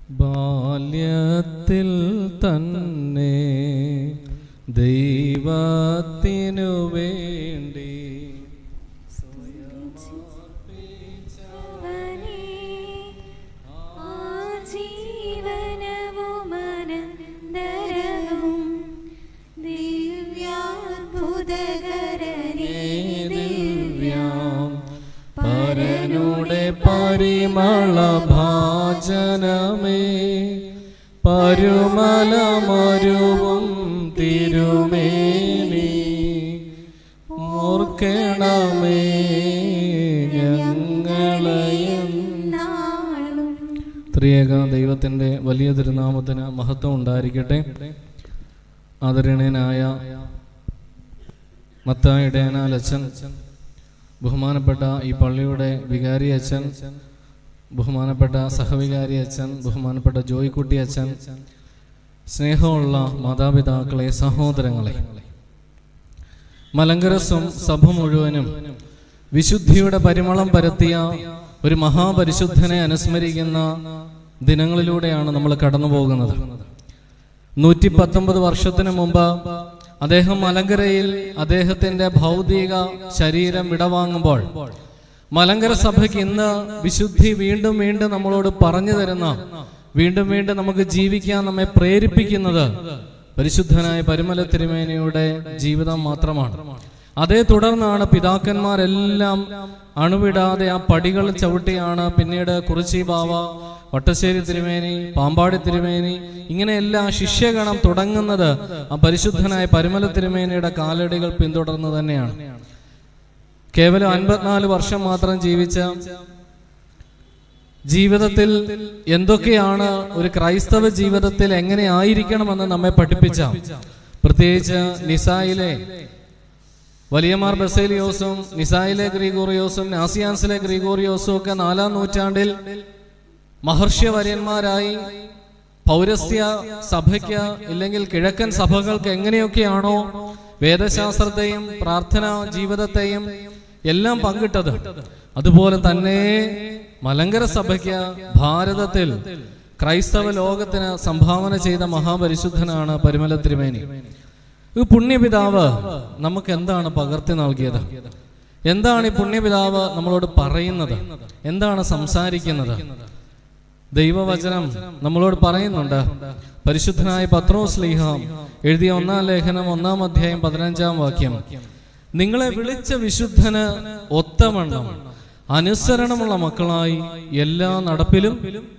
ബാല്യത്തിൽ തന്നെ ദൈവത്തിനു വേണ്ടി അവനെ ആജീവനവുമനന്തരവും ദിവ്യാത്ഭുതകരനേ ദിവ്യാം പരനുടെ പരിമള ഭാജനമേ പരുമല മരുവും തിരുമേനി ഓർക്കണമേ ഞങ്ങളെയും നാളും ത്രിയേക ദൈവത്തിൻ്റെ വലിയ തിരുനാമത്തിന് മഹത്വം ഉണ്ടായിരിക്കട്ടെ ആദരണീയനായ മത്തായിടയനാൽ അച്ഛൻ ബഹുമാനപ്പെട്ട ഈ പള്ളിയുടെ വികാരി അച്ഛൻ ബഹുമാനപ്പെട്ട സഹവികാരി അച്ഛൻ ബഹുമാനപ്പെട്ട ജോയിക്കുട്ടി അച്ഛൻ സ്നേഹമുള്ള മാതാപിതാക്കളെ സഹോദരങ്ങളെ മലങ്കരസും സഭ മുഴുവനും വിശുദ്ധിയുടെ പരിമളം പരത്തിയ ഒരു മഹാപരിശുദ്ധനെ അനുസ്മരിക്കുന്ന ദിനങ്ങളിലൂടെയാണ് നമ്മൾ കടന്നു പോകുന്നത് നൂറ്റി പത്തൊമ്പത് വർഷത്തിന് മുമ്പ് അദ്ദേഹം മലങ്കരയിൽ അദ്ദേഹത്തിന്റെ ഭൗതിക ശരീരം വിടവാങ്ങുമ്പോൾ മലങ്കര സഭയ്ക്ക് ഇന്ന് വിശുദ്ധി വീണ്ടും വീണ്ടും നമ്മളോട് പറഞ്ഞു തരുന്ന വീണ്ടും വീണ്ടും നമുക്ക് ജീവിക്കാൻ നമ്മെ പ്രേരിപ്പിക്കുന്നത് പരിശുദ്ധനായ പരിമല തിരുമേനിയുടെ ജീവിതം മാത്രമാണ് അതേ തുടർന്നാണ് പിതാക്കന്മാരെല്ലാം അണുവിടാതെ ആ പടികൾ ചവിട്ടിയാണ് പിന്നീട് കുറിച്ചി ബാവ വട്ടശ്ശേരി തിരുമേനി പാമ്പാടി തിരുമേനി ഇങ്ങനെയെല്ലാം ശിഷ്യഗണം തുടങ്ങുന്നത് ആ പരിശുദ്ധനായ പരിമല തിരുമേനിയുടെ കാലടികൾ പിന്തുടർന്ന് തന്നെയാണ് കേവലം അൻപത്തിനാല് വർഷം മാത്രം ജീവിച്ച ജീവിതത്തിൽ എന്തൊക്കെയാണ് ഒരു ക്രൈസ്തവ ജീവിതത്തിൽ എങ്ങനെ ആയിരിക്കണമെന്ന് നമ്മെ പഠിപ്പിച്ച പ്രത്യേകിച്ച് നിസായിലെ വലിയമാർ ബസേലിയോസും നിസായിലെ ഗ്രിഗോറിയോസും നാസിയാൻസിലെ ഗ്രിഗോറിയോസും ഒക്കെ നാലാം നൂറ്റാണ്ടിൽ മഹർഷ്യവര്യന്മാരായി പൗരസ്ത്യ സഭയ്ക്ക് ഇല്ലെങ്കിൽ കിഴക്കൻ സഭകൾക്ക് എങ്ങനെയൊക്കെയാണോ വേദശാസ്ത്രത്തെയും പ്രാർത്ഥനാ ജീവിതത്തെയും എല്ലാം പങ്കിട്ടത് അതുപോലെ തന്നെ മലങ്കര സഭയ്ക്ക് ഭാരതത്തിൽ ക്രൈസ്തവ ലോകത്തിന് സംഭാവന ചെയ്ത മഹാപരിശുദ്ധനാണ് പരിമല തിരുമേനി ഈ പുണ്യപിതാവ് നമുക്ക് എന്താണ് പകർത്തി നൽകിയത് എന്താണ് ഈ പുണ്യപിതാവ് നമ്മളോട് പറയുന്നത് എന്താണ് സംസാരിക്കുന്നത് ദൈവവചനം നമ്മളോട് പറയുന്നുണ്ട് പരിശുദ്ധനായ പത്രോസ് ലീഹാം എഴുതിയ ഒന്നാം ലേഖനം ഒന്നാം അധ്യായം പതിനഞ്ചാം വാക്യം നിങ്ങളെ വിളിച്ച വിശുദ്ധന് ഒത്തവണ്ണം അനുസരണമുള്ള മക്കളായി എല്ലാ നടപ്പിലും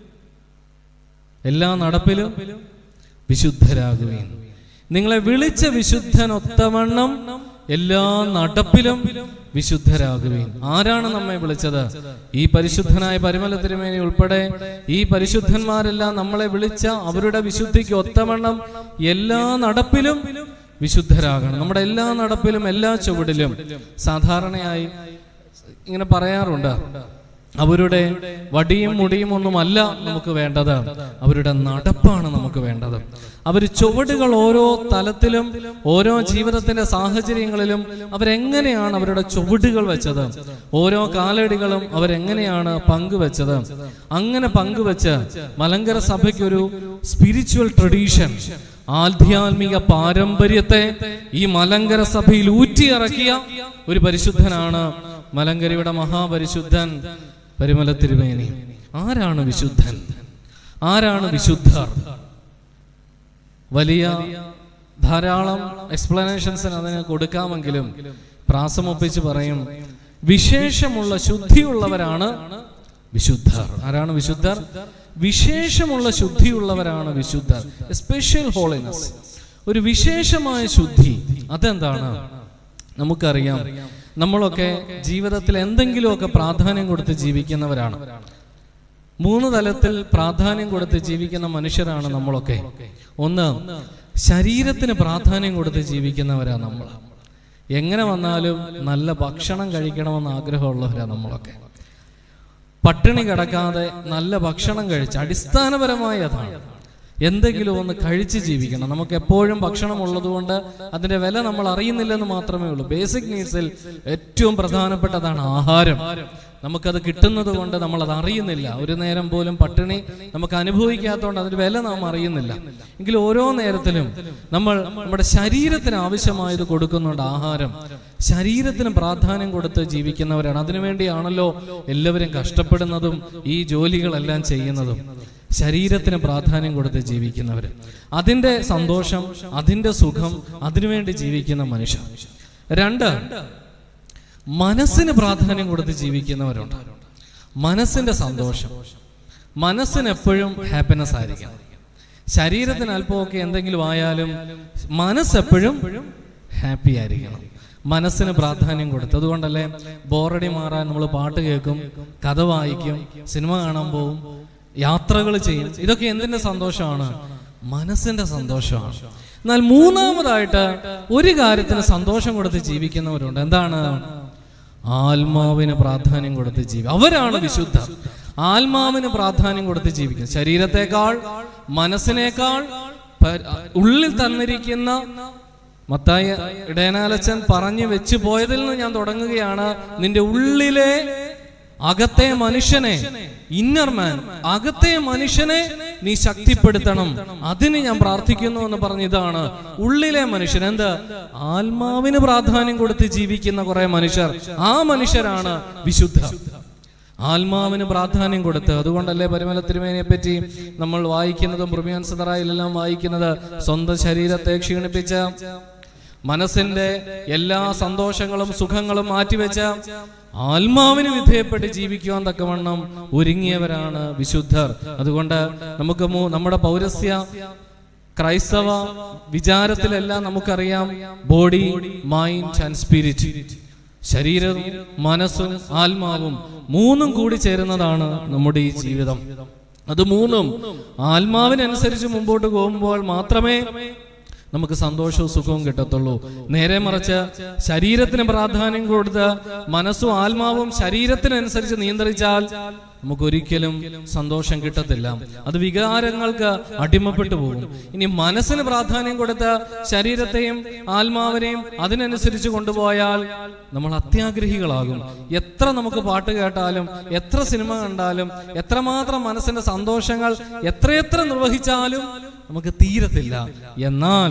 എല്ലാ നടപ്പിലും വിശുദ്ധരാകുകയും നിങ്ങളെ വിളിച്ച വിശുദ്ധൻ ഒത്തവണ്ണം എല്ലാ നടപ്പിലും വിശുദ്ധരാകുകയും ആരാണ് നമ്മെ വിളിച്ചത് ഈ പരിശുദ്ധനായ പരിമല തിരുമേനി ഉൾപ്പെടെ ഈ പരിശുദ്ധന്മാരെല്ലാം നമ്മളെ വിളിച്ച അവരുടെ വിശുദ്ധിക്ക് ഒത്തവണ്ണം എല്ലാ നടപ്പിലും വിശുദ്ധരാകണം നമ്മുടെ എല്ലാ നടപ്പിലും എല്ലാ ചുവടിലും സാധാരണയായി ഇങ്ങനെ പറയാറുണ്ട് അവരുടെ വടിയും മുടിയും ഒന്നുമല്ല നമുക്ക് വേണ്ടത് അവരുടെ നടപ്പാണ് നമുക്ക് വേണ്ടത് അവർ ചുവടുകൾ ഓരോ തലത്തിലും ഓരോ ജീവിതത്തിന്റെ സാഹചര്യങ്ങളിലും അവരെങ്ങനെയാണ് അവരുടെ ചുവടുകൾ വെച്ചത് ഓരോ കാലടികളും അവരെങ്ങനെയാണ് പങ്കുവെച്ചത് അങ്ങനെ പങ്കുവെച്ച് മലങ്കര സഭയ്ക്കൊരു സ്പിരിച്വൽ ട്രഡീഷൻ ആധ്യാത്മിക പാരമ്പര്യത്തെ ഈ മലങ്കര സഭയിൽ ഊറ്റിയിറക്കിയ ഒരു പരിശുദ്ധനാണ് മലങ്കരയുടെ മഹാപരിശുദ്ധൻ പരിമല തിരുമേനി ആരാണ് വിശുദ്ധൻ ആരാണ് വിശുദ്ധർ വലിയ ധാരാളം എക്സ്പ്ലനേഷൻസിന് അതിന് കൊടുക്കാമെങ്കിലും പ്രാസമൊപ്പിച്ച് പറയും വിശേഷമുള്ള ശുദ്ധിയുള്ളവരാണ് വിശുദ്ധർ ആരാണ് വിശുദ്ധർ വിശേഷമുള്ള ശുദ്ധിയുള്ളവരാണ് വിശുദ്ധർ സ്പെഷ്യൽ ഹോളിനെസ് ഒരു വിശേഷമായ ശുദ്ധി അതെന്താണ് നമുക്കറിയാം നമ്മളൊക്കെ ജീവിതത്തിൽ എന്തെങ്കിലുമൊക്കെ പ്രാധാന്യം കൊടുത്ത് ജീവിക്കുന്നവരാണ് മൂന്ന് തലത്തിൽ പ്രാധാന്യം കൊടുത്ത് ജീവിക്കുന്ന മനുഷ്യരാണ് നമ്മളൊക്കെ ഒന്ന് ശരീരത്തിന് പ്രാധാന്യം കൊടുത്ത് ജീവിക്കുന്നവരാ നമ്മൾ എങ്ങനെ വന്നാലും നല്ല ഭക്ഷണം കഴിക്കണമെന്ന് ആഗ്രഹമുള്ളവരാ നമ്മളൊക്കെ പട്ടിണി കിടക്കാതെ നല്ല ഭക്ഷണം കഴിച്ച് അടിസ്ഥാനപരമായി അതാണ് എന്തെങ്കിലും ഒന്ന് കഴിച്ച് ജീവിക്കണം നമുക്ക് എപ്പോഴും ഭക്ഷണം ഉള്ളതുകൊണ്ട് അതിന്റെ വില നമ്മൾ അറിയുന്നില്ലെന്ന് മാത്രമേ ഉള്ളൂ ബേസിക് നീഡ്സിൽ ഏറ്റവും പ്രധാനപ്പെട്ടതാണ് ആഹാരം നമുക്കത് കിട്ടുന്നത് കൊണ്ട് നമ്മൾ അത് അറിയുന്നില്ല ഒരു നേരം പോലും പട്ടിണി നമുക്ക് അനുഭവിക്കാത്തതുകൊണ്ട് അതിന്റെ വില നാം അറിയുന്നില്ല എങ്കിലും ഓരോ നേരത്തിലും നമ്മൾ നമ്മുടെ ശരീരത്തിന് ആവശ്യമായത് കൊടുക്കുന്നുണ്ട് ആഹാരം ശരീരത്തിന് പ്രാധാന്യം കൊടുത്ത് ജീവിക്കുന്നവരാണ് അതിനുവേണ്ടിയാണല്ലോ എല്ലാവരും കഷ്ടപ്പെടുന്നതും ഈ ജോലികളെല്ലാം ചെയ്യുന്നതും ശരീരത്തിന് പ്രാധാന്യം കൊടുത്ത് ജീവിക്കുന്നവർ അതിന്റെ സന്തോഷം അതിന്റെ സുഖം അതിനുവേണ്ടി ജീവിക്കുന്ന മനുഷ്യർ രണ്ട് മനസ്സിന് പ്രാധാന്യം കൊടുത്ത് ജീവിക്കുന്നവരുണ്ട് മനസ്സിന്റെ സന്തോഷം മനസ്സിന് എപ്പോഴും ഹാപ്പിനെസ് ആയിരിക്കണം ശരീരത്തിന് അല്പമൊക്കെ എന്തെങ്കിലും ആയാലും മനസ്സെപ്പോഴും ഹാപ്പി ആയിരിക്കണം മനസ്സിന് പ്രാധാന്യം കൊടുത്ത് അതുകൊണ്ടല്ലേ ബോറടി മാറാൻ നമ്മൾ പാട്ട് കേൾക്കും കഥ വായിക്കും സിനിമ കാണാൻ പോവും യാത്രകൾ ചെയ്യും ഇതൊക്കെ എന്തിന്റെ സന്തോഷമാണ് മനസ്സിന്റെ സന്തോഷമാണ് എന്നാൽ മൂന്നാമതായിട്ട് ഒരു കാര്യത്തിന് സന്തോഷം കൊടുത്ത് ജീവിക്കുന്നവരുണ്ട് എന്താണ് ആത്മാവിന് പ്രാധാന്യം കൊടുത്ത് ജീവി അവരാണ് വിശുദ്ധ ആത്മാവിന് പ്രാധാന്യം കൊടുത്ത് ജീവിക്കുന്നത് ശരീരത്തെക്കാൾ മനസ്സിനേക്കാൾ പ- ഉള്ളിൽ തന്നിരിക്കുന്ന മത്തായ ഇടയനാലച്ചൻ പറഞ്ഞു വെച്ച് പോയതിൽ നിന്ന് ഞാൻ തുടങ്ങുകയാണ് നിന്റെ ഉള്ളിലെ അകത്തെ മനുഷ്യനെ ഇന്നർ മാൻ അകത്തെ മനുഷ്യനെ നീ ശക്തിപ്പെടുത്തണം അതിന് ഞാൻ പ്രാർത്ഥിക്കുന്നു എന്ന് പറഞ്ഞ ഇതാണ് ഉള്ളിലെ മനുഷ്യൻ എന്ത് ആത്മാവിന് പ്രാധാന്യം കൊടുത്ത് ജീവിക്കുന്ന കുറെ മനുഷ്യർ ആ മനുഷ്യരാണ് വിശുദ്ധ ആത്മാവിന് പ്രാധാന്യം കൊടുത്ത് അതുകൊണ്ടല്ലേ പരിമല തിരുമേനിയെ പറ്റി നമ്മൾ വായിക്കുന്നതും ബ്രഹ്മിയാൻ സദറായിലെല്ലാം വായിക്കുന്നത് സ്വന്തം ശരീരത്തെ ക്ഷീണിപ്പിച്ച മനസ്സിന്റെ എല്ലാ സന്തോഷങ്ങളും സുഖങ്ങളും മാറ്റിവെച്ച ആത്മാവിന് വിധേയപ്പെട്ട് ജീവിക്കുവാൻ തക്കവണ്ണം ഒരുങ്ങിയവരാണ് വിശുദ്ധർ അതുകൊണ്ട് നമുക്ക് മു- നമ്മുടെ പൗരസ്യ ക്രൈസ്തവ വിചാരത്തിലെല്ലാം നമുക്കറിയാം ബോഡി മൈൻഡ് ആൻഡ് സ്പിരിറ്റ് ശരീരവും മനസ്സും ആത്മാവും മൂന്നും കൂടി ചേരുന്നതാണ് നമ്മുടെ ഈ ജീവിതം അത് മൂന്നും ആത്മാവിനനുസരിച്ച് മുമ്പോട്ട് പോകുമ്പോൾ മാത്രമേ നമുക്ക് സന്തോഷവും സുഖവും കിട്ടത്തുള്ളൂ നേരെ മറിച്ച് ശരീരത്തിന് പ്രാധാന്യം കൊടുത്ത് മനസ്സും ആത്മാവും ശരീരത്തിനനുസരിച്ച് നിയന്ത്രിച്ചാൽ നമുക്ക് ഒരിക്കലും സന്തോഷം കിട്ടത്തില്ല അത് വികാരങ്ങൾക്ക് അടിമപ്പെട്ടു പോകും ഇനി മനസ്സിന് പ്രാധാന്യം കൊടുത്ത് ശരീരത്തെയും ആത്മാവിനെയും അതിനനുസരിച്ച് കൊണ്ടുപോയാൽ നമ്മൾ അത്യാഗ്രഹികളാകും എത്ര നമുക്ക് പാട്ട് കേട്ടാലും എത്ര സിനിമ കണ്ടാലും എത്രമാത്രം മനസ്സിന്റെ സന്തോഷങ്ങൾ എത്രയെത്ര നിർവഹിച്ചാലും നമുക്ക് തീരത്തില്ല എന്നാൽ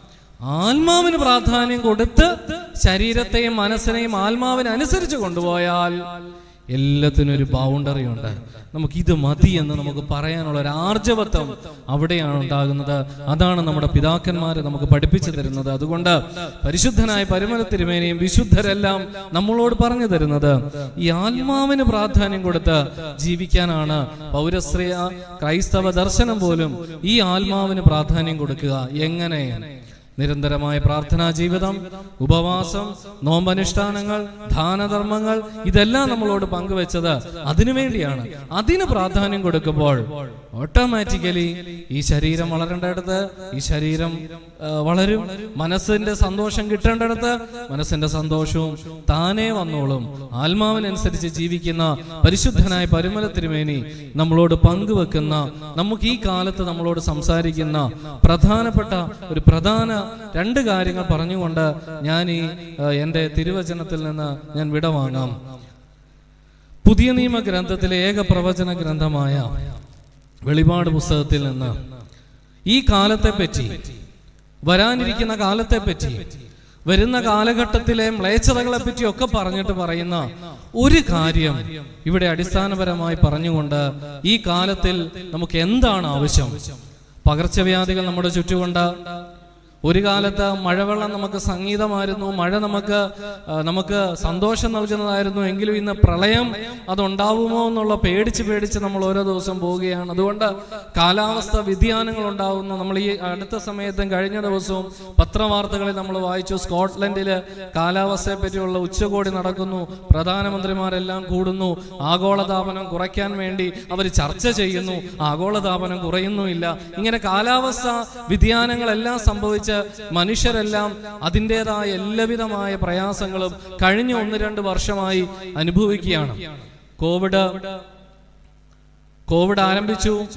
ആത്മാവിന് പ്രാധാന്യം കൊടുത്ത് ശരീരത്തെയും മനസ്സിനെയും ആത്മാവിനനുസരിച്ച് കൊണ്ടുപോയാൽ എല്ലാത്തിനും ഒരു ബൗണ്ടറി ഉണ്ട് നമുക്ക് ഇത് മതി എന്ന് നമുക്ക് പറയാനുള്ള ഒരു ആർജവത്വം അവിടെയാണ് ഉണ്ടാകുന്നത് അതാണ് നമ്മുടെ പിതാക്കന്മാര് നമുക്ക് പഠിപ്പിച്ചു തരുന്നത് അതുകൊണ്ട് പരിശുദ്ധനായ പരിമല തിരുമേനിയും വിശുദ്ധരെല്ലാം നമ്മളോട് പറഞ്ഞു തരുന്നത് ഈ ആത്മാവിന് പ്രാധാന്യം കൊടുത്ത് ജീവിക്കാനാണ് പൗരശ്രീയ ക്രൈസ്തവ ദർശനം പോലും ഈ ആത്മാവിന് പ്രാധാന്യം കൊടുക്കുക എങ്ങനെ നിരന്തരമായ പ്രാർത്ഥനാ ജീവിതം ഉപവാസം നോമ്പനുഷ്ഠാനങ്ങൾ ദാനധർമ്മങ്ങൾ ഇതെല്ലാം നമ്മളോട് പങ്കുവെച്ചത് അതിനുവേണ്ടിയാണ് അതിന് പ്രാധാന്യം കൊടുക്കുമ്പോൾ ഓട്ടോമാറ്റിക്കലി ഈ ശരീരം വളരേണ്ടടുത്ത് ഈ ശരീരം ആ, വളരും മനസ്സിന്റെ സന്തോഷം കിട്ടേണ്ടടുത്ത് മനസ്സിന്റെ സന്തോഷവും താനേ വന്നോളും ആത്മാവിനനുസരിച്ച് ജീവിക്കുന്ന പരിശുദ്ധനായ പരിമല തിരുമേനി നമ്മളോട് പങ്കുവെക്കുന്ന നമുക്ക് ഈ കാലത്ത് നമ്മളോട് സംസാരിക്കുന്ന പ്രധാനപ്പെട്ട ഒരു പ്രധാന രണ്ട് കാര്യങ്ങൾ പറഞ്ഞുകൊണ്ട് ഞാൻ ഈ ആ, എൻ്റെ തിരുവചനത്തിൽ നിന്ന് ഞാൻ വിടവാങ്ങാം പുതിയ നിയമ ഗ്രന്ഥത്തിലെ ഏക പ്രവചന ഗ്രന്ഥമായ വെളിപാട് പുസ്തകത്തിൽ നിന്ന് ഈ കാലത്തെ പറ്റി വരാനിരിക്കുന്ന കാലത്തെ പറ്റി വരുന്ന കാലഘട്ടത്തിലെ മ്ലേച്ഛതകളെ പറ്റി ഒക്കെ പറഞ്ഞിട്ട് പറയുന്ന ഒരു കാര്യം ഇവിടെ അടിസ്ഥാനപരമായി പറഞ്ഞുകൊണ്ട് ഈ കാലത്തിൽ നമുക്ക് എന്താണ് ആവശ്യം പകർച്ചവ്യാധികൾ നമ്മുടെ ചുറ്റുമുണ്ട് ഒരു കാലത്ത് മഴവെള്ളം നമുക്ക് സംഗീതമായിരുന്നു മഴ നമുക്ക് ആ, നമുക്ക് സന്തോഷം നൽകുന്നതായിരുന്നു എങ്കിലും ഇന്ന് പ്രളയം അതുണ്ടാവുമോ എന്നുള്ള പേടിച്ച് പേടിച്ച് നമ്മൾ ഓരോ ദിവസം പോവുകയാണ് അതുകൊണ്ട് കാലാവസ്ഥ വ്യതിയാനങ്ങൾ ഉണ്ടാവുന്നു നമ്മൾ ഈ അടുത്ത സമയത്തും കഴിഞ്ഞ ദിവസവും പത്രവാർത്തകളിൽ നമ്മൾ വായിച്ചു സ്കോട്ട്ലൻഡില് കാലാവസ്ഥയെ പറ്റിയുള്ള ഉച്ചകോടി നടക്കുന്നു പ്രധാനമന്ത്രിമാരെല്ലാം കൂടുന്നു ആഗോളതാപനം കുറയ്ക്കാൻ വേണ്ടി അവർ ചർച്ച ചെയ്യുന്നു ആഗോളതാപനം കുറയുന്നുമില്ല ഇങ്ങനെ കാലാവസ്ഥ വ്യതിയാനങ്ങളെല്ലാം സംഭവിച്ച് മനുഷ്യരെല്ലാം അതിൻ്റെതായ എല്ലാവിധമായ പ്രയാസങ്ങളും കഴിഞ്ഞ ഒന്ന് രണ്ട് വർഷമായി അനുഭവിക്കുകയാണ് കോവിഡ് കോവിഡ് ആരംഭിച്ചു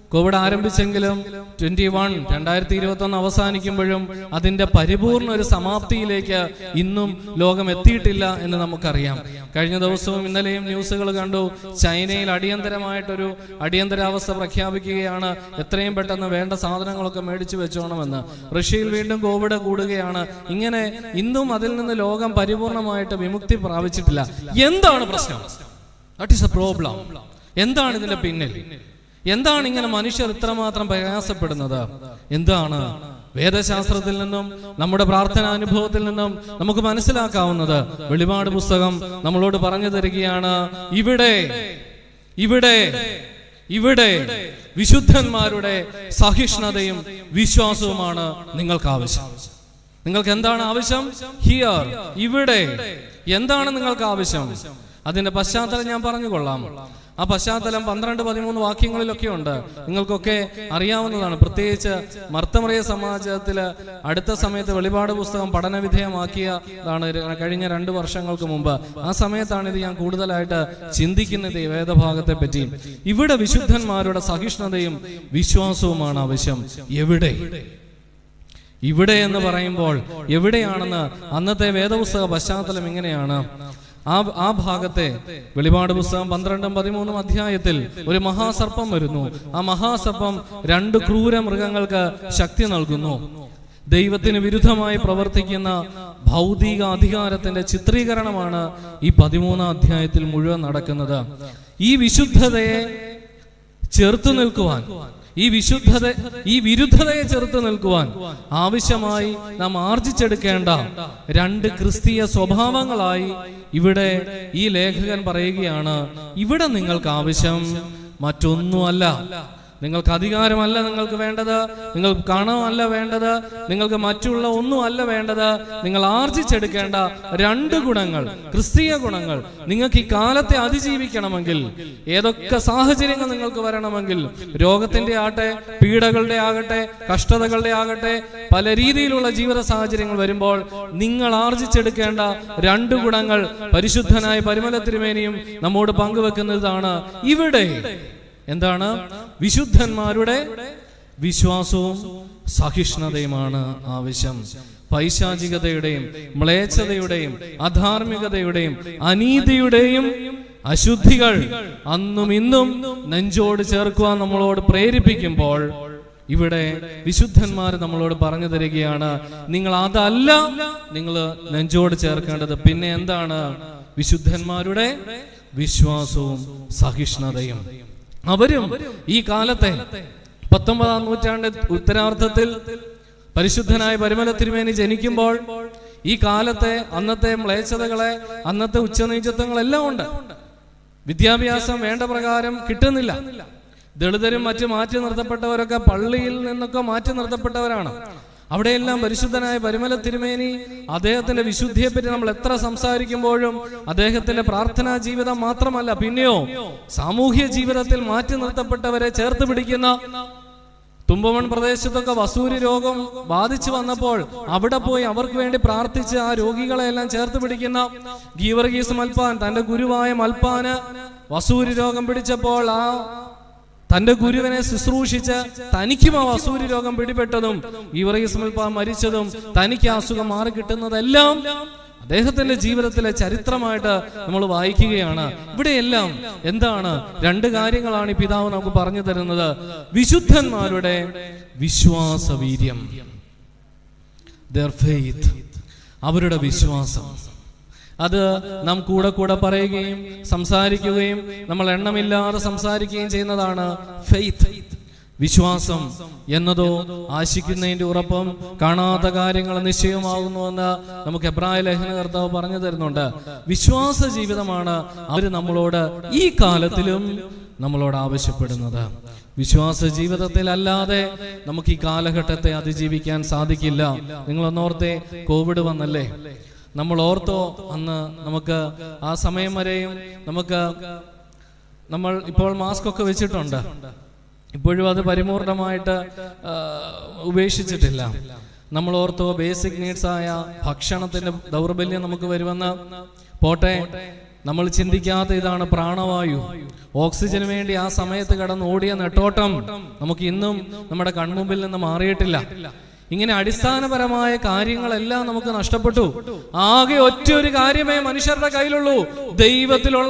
കോവിഡ് ആരംഭിച്ചെങ്കിലും ട്വന്റി വൺ രണ്ടായിരത്തി ഇരുപത്തി ഒന്ന് അവസാനിക്കുമ്പോഴും അതിന്റെ പരിപൂർണ ഒരു സമാപ്തിയിലേക്ക് ഇന്നും ലോകം എത്തിയിട്ടില്ല എന്ന് നമുക്കറിയാം കഴിഞ്ഞ ദിവസവും ഇന്നലെയും ന്യൂസുകൾ കണ്ടു ചൈനയിൽ അടിയന്തരമായിട്ടൊരു അടിയന്തരാവസ്ഥ പ്രഖ്യാപിക്കുകയാണ് എത്രയും പെട്ടെന്ന് വേണ്ട സാധനങ്ങളൊക്കെ മേടിച്ചു വെച്ചോണമെന്ന് റഷ്യയിൽ വീണ്ടും കോവിഡ് കൂടുകയാണ് ഇങ്ങനെ ഇന്നും അതിൽ നിന്ന് ലോകം പരിപൂർണമായിട്ട് വിമുക്തി പ്രാപിച്ചിട്ടില്ല എന്താണ് പ്രശ്നം ദാറ്റ് ഈസ് എ പ്രോബ്ലം എന്താണ് ഇതിന്റെ പിന്നിൽ എന്താണ് ഇങ്ങനെ മനുഷ്യർ ഇത്രമാത്രം പ്രയാസപ്പെടുന്നത് എന്താണ് വേദശാസ്ത്രത്തിൽ നിന്നും നമ്മുടെ പ്രാർത്ഥനാ അനുഭവത്തിൽ നിന്നും നമുക്ക് മനസ്സിലാക്കാവുന്നത് വെളിപാട് പുസ്തകം നമ്മളോട് പറഞ്ഞു തരികയാണ് ഇവിടെ ഇവിടെ ഇവിടെ വിശുദ്ധന്മാരുടെ സഹിഷ്ണുതയും വിശ്വാസവുമാണ് നിങ്ങൾക്ക് ആവശ്യം നിങ്ങൾക്ക് എന്താണ് ആവശ്യം ഹിയർ ഇവിടെ എന്താണ് നിങ്ങൾക്ക് ആവശ്യം അതിന്റെ പശ്ചാത്തലം ഞാൻ പറഞ്ഞു കൊള്ളാം ആ പശ്ചാത്തലം പന്ത്രണ്ട് പതിമൂന്ന് വാക്യങ്ങളിലൊക്കെ ഉണ്ട് നിങ്ങൾക്കൊക്കെ അറിയാവുന്നതാണ് പ്രത്യേകിച്ച് മർത്തമറിയ സമാജത്തില് അടുത്ത സമയത്ത് വെളിപാട് പുസ്തകം പഠനവിധേയമാക്കിയതാണ് ര- കഴിഞ്ഞ രണ്ട് വർഷങ്ങൾക്ക് മുമ്പ് ആ സമയത്താണ് ഇത് ഞാൻ കൂടുതലായിട്ട് ചിന്തിക്കുന്നത് ഈ വേദഭാഗത്തെ പറ്റി ഇവിടെ വിശുദ്ധന്മാരുടെ സഹിഷ്ണുതയും വിശ്വാസവുമാണ് ആവശ്യം എവിടെ ഇവിടെ എന്ന് പറയുമ്പോൾ എവിടെയാണെന്ന് അന്നത്തെ വേദപുസ്തക പശ്ചാത്തലം ഇങ്ങനെയാണ് ആ ആ ഭാഗത്തെ വെളിപാട് പുസ്തകം പന്ത്രണ്ടും പതിമൂന്നും അധ്യായത്തിൽ ഒരു മഹാസർപ്പം വരുന്നു ആ മഹാസർപ്പം രണ്ട് ക്രൂര മൃഗങ്ങൾക്ക് ശക്തി നൽകുന്നു ദൈവത്തിന് വിരുദ്ധമായി പ്രവർത്തിക്കുന്ന ഭൗതിക അധികാരത്തിന്റെ ചിത്രീകരണമാണ് ഈ പതിമൂന്നാം അധ്യായത്തിൽ മുഴുവൻ നടക്കുന്നത് ഈ വിശുദ്ധതയെ ചെറുത്തു നിൽക്കുവാൻ ഈ വിശുദ്ധത ഈ വിരുദ്ധതയെ ചെറുത്തു നിൽക്കുവാൻ ആവശ്യമായി നാം ആർജിച്ചെടുക്കേണ്ട രണ്ട് ക്രിസ്തീയ സ്വഭാവങ്ങളായി ഇവിടെ ഈ ലേഖകൻ പറയുകയാണ് ഇവിടെ നിങ്ങൾക്ക് ആവശ്യം മറ്റൊന്നുമല്ല നിങ്ങൾക്ക് അധികാരമല്ല നിങ്ങൾക്ക് വേണ്ടത് നിങ്ങൾക്ക് കാണാമല്ല വേണ്ടത് നിങ്ങൾക്ക് മറ്റുള്ള ഒന്നുമല്ല വേണ്ടത് നിങ്ങൾ ആർജിച്ചെടുക്കേണ്ട രണ്ട് ഗുണങ്ങൾ ക്രിസ്തീയ ഗുണങ്ങൾ നിങ്ങൾക്ക് ഈ കാലത്തെ അതിജീവിക്കണമെങ്കിൽ ഏതൊക്കെ സാഹചര്യങ്ങൾ നിങ്ങൾക്ക് വരണമെങ്കിൽ രോഗത്തിന്റെ ആട്ടെ പീഡകളുടെ ആകട്ടെ കഷ്ടതകളുടെ ആകട്ടെ പല രീതിയിലുള്ള ജീവിത സാഹചര്യങ്ങൾ വരുമ്പോൾ നിങ്ങൾ ആർജിച്ചെടുക്കേണ്ട രണ്ട് ഗുണങ്ങൾ പരിശുദ്ധനായ പരിമല തിരുമേനിയും നമ്മോട് പങ്കുവെക്കുന്നതാണ് ഇവിടെ എന്താണ് വിശുദ്ധന്മാരുടെ വിശ്വാസവും സഹിഷ്ണുതയുമാണ് ആവശ്യം പൈശാചികതയുടെയും മ്ലേച്ഛതയുടെയും അധാർമികതയുടെയും അനീതിയുടെയും അശുദ്ധികൾ അന്നും ഇന്നും നെഞ്ചോട് ചേർക്കുവാൻ നമ്മളോട് പ്രേരിപ്പിക്കുമ്പോൾ ഇവിടെ വിശുദ്ധന്മാർ നമ്മളോട് പറഞ്ഞു തരികയാണ് നിങ്ങൾ അതല്ല നിങ്ങൾ നെഞ്ചോട് ചേർക്കേണ്ടത് പിന്നെ എന്താണ് വിശുദ്ധന്മാരുടെ വിശ്വാസവും സഹിഷ്ണുതയും അവരും ഈ കാലത്തെ പത്തൊമ്പതാം നൂറ്റാണ്ട് ഉത്തരാർത്ഥത്തിൽ പരിശുദ്ധനായ പരിമല തിരുമേനി ജനിക്കുമ്പോൾ ഈ കാലത്തെ അന്നത്തെ മ്ലേച്ഛതകളെ അന്നത്തെ ഉച്ചനീചത്വങ്ങളെല്ലാം ഉണ്ട് വിദ്യാഭ്യാസം വേണ്ട പ്രകാരം കിട്ടുന്നില്ല ദളിതരും മറ്റു മാറ്റി നിർത്തപ്പെട്ടവരൊക്കെ പള്ളിയിൽ നിന്നൊക്കെ മാറ്റി നിർത്തപ്പെട്ടവരാണ് അവിടെയെല്ലാം പരിശുദ്ധനായ പരിമല തിരുമേനി അദ്ദേഹത്തിന്റെ വിശുദ്ധിയെ പറ്റി നമ്മൾ എത്ര സംസാരിക്കുമ്പോഴും അദ്ദേഹത്തിന്റെ പ്രാർത്ഥനാ ജീവിതം മാത്രമല്ല പിന്നെയോ സാമൂഹ്യ ജീവിതത്തിൽ മാറ്റി നിർത്തപ്പെട്ടവരെ ചേർത്ത് പിടിക്കുന്ന തുമ്പമൺ പ്രദേശത്തൊക്കെ വസൂരി രോഗം ബാധിച്ചു വന്നപ്പോൾ അവിടെ പോയി അവർക്ക് വേണ്ടി പ്രാർത്ഥിച്ച് ആ രോഗികളെ എല്ലാം ചേർത്ത് പിടിക്കുന്ന ഗീവർഗീസ് മൽപ്പാൻ തന്റെ ഗുരുവായ മൽപ്പാന് വസൂരി രോഗം പിടിച്ചപ്പോൾ ആ തന്റെ ഗുരുവിനെ ശുശ്രൂഷിച്ച് തനിക്കും ആ വസൂരി രോഗം പിടിപെട്ടതും ഗീവർഗീസ് മൽപ്പാൻ മരിച്ചതും തനിക്ക് ആ അസുഖം മാറി കിട്ടുന്നതെല്ലാം അദ്ദേഹത്തിന്റെ ജീവിതത്തിലെ ചരിത്രമായിട്ട് നമ്മൾ വായിക്കുകയാണ് ഇവിടെയെല്ലാം എന്താണ് രണ്ട് കാര്യങ്ങളാണ് ഈ പിതാവ് നമുക്ക് പറഞ്ഞു തരുന്നത് വിശുദ്ധന്മാരുടെ വിശ്വാസവീര്യം their faith അവരുടെ വിശ്വാസം അത് നാം കൂടെ കൂടെ പറയുകയും സംസാരിക്കുകയും നമ്മൾ എണ്ണമില്ലാതെ സംസാരിക്കുകയും ചെയ്യുന്നതാണ് ഫെയ്ത്ത് വിശ്വാസം എന്നതോ ആശിക്കുന്നതിന്റെ ഉറപ്പും കാണാത്ത കാര്യങ്ങൾ നിശ്ചയമാകുന്നുവെന്ന് നമുക്ക് എബ്രായ ലേഖന കർത്താവ് പറഞ്ഞു തരുന്നുണ്ട് വിശ്വാസ ജീവിതമാണ് അവർ നമ്മളോട് ഈ കാലത്തിലും നമ്മളോട് ആവശ്യപ്പെടുന്നത് വിശ്വാസ ജീവിതത്തിൽ അല്ലാതെ നമുക്ക് ഈ കാലഘട്ടത്തെ അതിജീവിക്കാൻ സാധിക്കില്ല നിങ്ങളൊന്നോർത്തെ കോവിഡ് വന്നല്ലേ നമ്മൾ ഓർത്തോ അന്ന് നമുക്ക് ആ സമയം വരെയും നമുക്ക് നമ്മൾ ഇപ്പോൾ മാസ്ക് ഒക്കെ വെച്ചിട്ടുണ്ട് ഇപ്പോഴും അത് പരിപൂർണമായിട്ട് ആ, ഉപേക്ഷിച്ചിട്ടില്ല നമ്മൾ ഓർത്തോ ബേസിക് നീഡ്സ് ആയ ഭക്ഷണത്തിന്റെ ദൗർബല്യം നമുക്ക് വരുമെന്ന് പോട്ടെ നമ്മൾ ചിന്തിക്കാത്ത ഇതാണ് പ്രാണവായു ഓക്സിജന് വേണ്ടി ആ സമയത്ത് കടന്ന് ഓടിയ നെട്ടോട്ടം നമുക്ക് ഇന്നും നമ്മുടെ കൺമുമ്പിൽ നിന്ന് മാറിയിട്ടില്ല ഇങ്ങനെ അടിസ്ഥാനപരമായ കാര്യങ്ങളെല്ലാം നമുക്ക് നഷ്ടപ്പെട്ടു ആകെ ഒറ്റ ഒരു കാര്യമേ മനുഷ്യരുടെ കയ്യിലുള്ളൂ ദൈവത്തിലുള്ള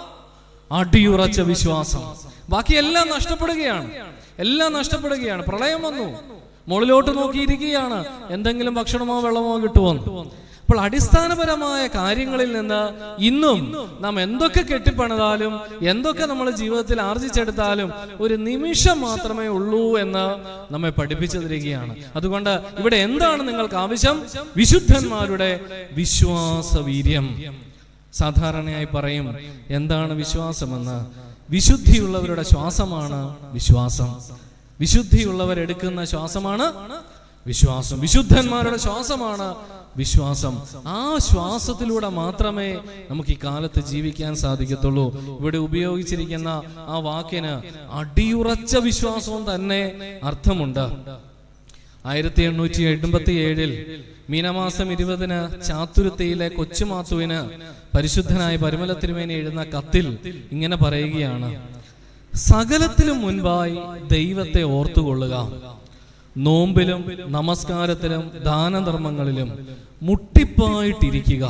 അടിയുറച്ച വിശ്വാസം ബാക്കി എല്ലാം നഷ്ടപ്പെടുകയാണ് എല്ലാം നഷ്ടപ്പെടുകയാണ് പ്രളയം വന്നു മുകളിലോട്ട് നോക്കിയിരിക്കുകയാണ് എന്തെങ്കിലും ഭക്ഷണമോ വെള്ളമോ കിട്ടുമോ അപ്പോൾ അടിസ്ഥാനപരമായ കാര്യങ്ങളിൽ നിന്ന് ഇന്നും നാം എന്തൊക്കെ കെട്ടിപ്പണിതാലും എന്തൊക്കെ നമ്മൾ ജീവിതത്തിൽ ആർജിച്ചെടുത്താലും ഒരു നിമിഷം മാത്രമേ ഉള്ളൂ എന്ന് നമ്മെ പഠിപ്പിച്ചു തരികയാണ് അതുകൊണ്ട് ഇവിടെ എന്താണ് നിങ്ങൾക്ക് ആവശ്യം വിശുദ്ധന്മാരുടെ വിശ്വാസവീര്യം സാധാരണയായി പറയും എന്താണ് വിശ്വാസമെന്ന് വിശുദ്ധിയുള്ളവരുടെ ശ്വാസമാണ് വിശ്വാസം വിശുദ്ധിയുള്ളവരെടുക്കുന്ന ശ്വാസമാണ് വിശ്വാസം വിശുദ്ധന്മാരുടെ ശ്വാസമാണ് വിശ്വാസം ആ ശ്വാസത്തിലൂടെ മാത്രമേ നമുക്ക് ഈ കാലത്ത് ജീവിക്കാൻ സാധിക്കത്തുള്ളൂ ഇവിടെ ഉപയോഗിച്ചിരിക്കുന്ന ആ വാക്കിന് അടിയുറച്ച വിശ്വാസവും തന്നെ അർത്ഥമുണ്ട് ആയിരത്തി എണ്ണൂറ്റി എൺപത്തി ഏഴിൽ മീനമാസം ഇരുപതിന് ചാത്തുരുത്തിയിലെ കൊച്ചുമാത്തുവിന് പരിശുദ്ധനായ പരിമല തിരുമേനി എഴുതുന്ന കത്തിൽ ഇങ്ങനെ പറയുകയാണ് സകലത്തിലും മുൻപായി ദൈവത്തെ ഓർത്തുകൊള്ളുക നോമ്പിലും നമസ്കാരത്തിലും ദാനധർമ്മങ്ങളിലും മുട്ടിപ്പായിട്ടിരിക്കുക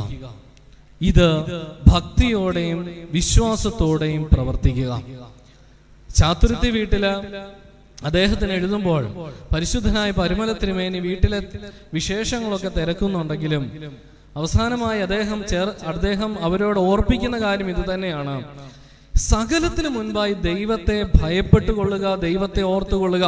ഇത് ഭക്തിയോടെയും വിശ്വാസത്തോടെയും പ്രവർത്തിക്കുക ചാതുർത്ഥി വീട്ടില് അദ്ദേഹത്തിന് എഴുതുമ്പോൾ പരിശുദ്ധനായ പരിമല തിരുമേനി വീട്ടിലെ വിശേഷങ്ങളൊക്കെ തിരക്കുന്നുണ്ടെങ്കിലും അവസാനമായി അദ്ദേഹം ചേർ അദ്ദേഹം അവരോട് ഓർപ്പിക്കുന്ന കാര്യം ഇത് തന്നെയാണ് സകലത്തിനു മുൻപായി ദൈവത്തെ ഭയപ്പെട്ടുകൊള്ളുക ദൈവത്തെ ഓർത്തുകൊള്ളുക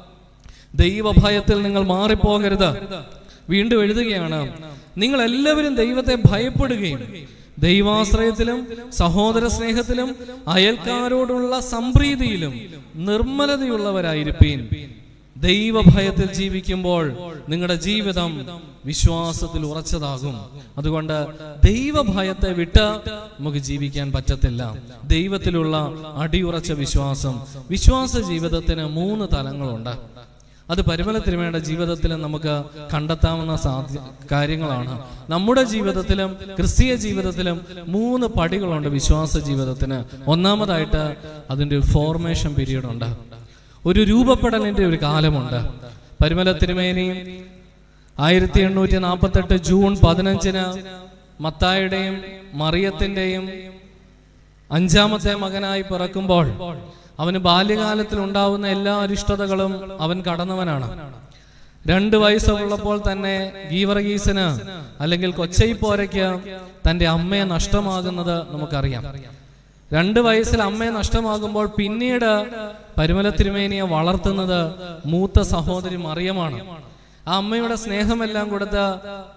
ദൈവഭയത്തിൽ നിങ്ങൾ മാറിപ്പോകരുത് വീണ്ടും എഴുതുകയാണ് നിങ്ങൾ എല്ലാവരും ദൈവത്തെ ഭയപ്പെടുകയും ദൈവാശ്രയത്തിലും സഹോദര സ്നേഹത്തിലും അയൽക്കാരോടുള്ള സംപ്രീതിയിലും നിർമ്മലതയുള്ളവരായിരിപ്പീൻ ദൈവഭയത്തിൽ ജീവിക്കുമ്പോൾ നിങ്ങളുടെ ജീവിതം വിശ്വാസത്തിൽ ഉറച്ചതാകും അതുകൊണ്ട് ദൈവഭയത്തെ വിട്ട് നമുക്ക് ജീവിക്കാൻ പറ്റത്തില്ല ദൈവത്തിലുള്ള അടിയുറച്ച വിശ്വാസം വിശ്വാസ ജീവിതത്തിന് മൂന്ന് തലങ്ങളുണ്ട് അത് പരിമല തിരുമേയുടെ ജീവിതത്തിൽ നമുക്ക് കണ്ടെത്താവുന്ന സാധ്യ കാര്യങ്ങളാണ് നമ്മുടെ ജീവിതത്തിലും ക്രിസ്തീയ ജീവിതത്തിലും മൂന്ന് പടികളുണ്ട് വിശ്വാസ ജീവിതത്തിന് ഒന്നാമതായിട്ട് അതിൻ്റെ ഒരു ഫോർമേഷൻ പീരീഡ് ഉണ്ട് ഒരു രൂപപ്പെടലിന്റെ ഒരു കാലമുണ്ട് പരിമല തിരുമേനി ആയിരത്തി എണ്ണൂറ്റി നാൽപ്പത്തെട്ട് ജൂൺ പതിനഞ്ചിന് മത്തായുടെയും മറിയത്തിന്റെയും അഞ്ചാമത്തെ മകനായി പിറക്കുമ്പോൾ അവന് ബാല്യകാലത്തിൽ ഉണ്ടാവുന്ന എല്ലാ അരിഷ്ടതകളും അവൻ കടന്നവനാണ് രണ്ട് വയസ്സുള്ളപ്പോൾ തന്നെ ഗീവർഗീസിന് അല്ലെങ്കിൽ കൊച്ചൈപ്പോരയ്ക്ക് തന്റെ അമ്മയെ നഷ്ടമാകുന്നത് നമുക്കറിയാം രണ്ട് വയസ്സിൽ അമ്മയെ നഷ്ടമാകുമ്പോൾ പിന്നീട് പരിമല തിരുമേനിയെ വളർത്തുന്നത് മൂത്ത സഹോദരി മറിയമാണ് ആ അമ്മയുടെ സ്നേഹമെല്ലാം കൊടുത്ത്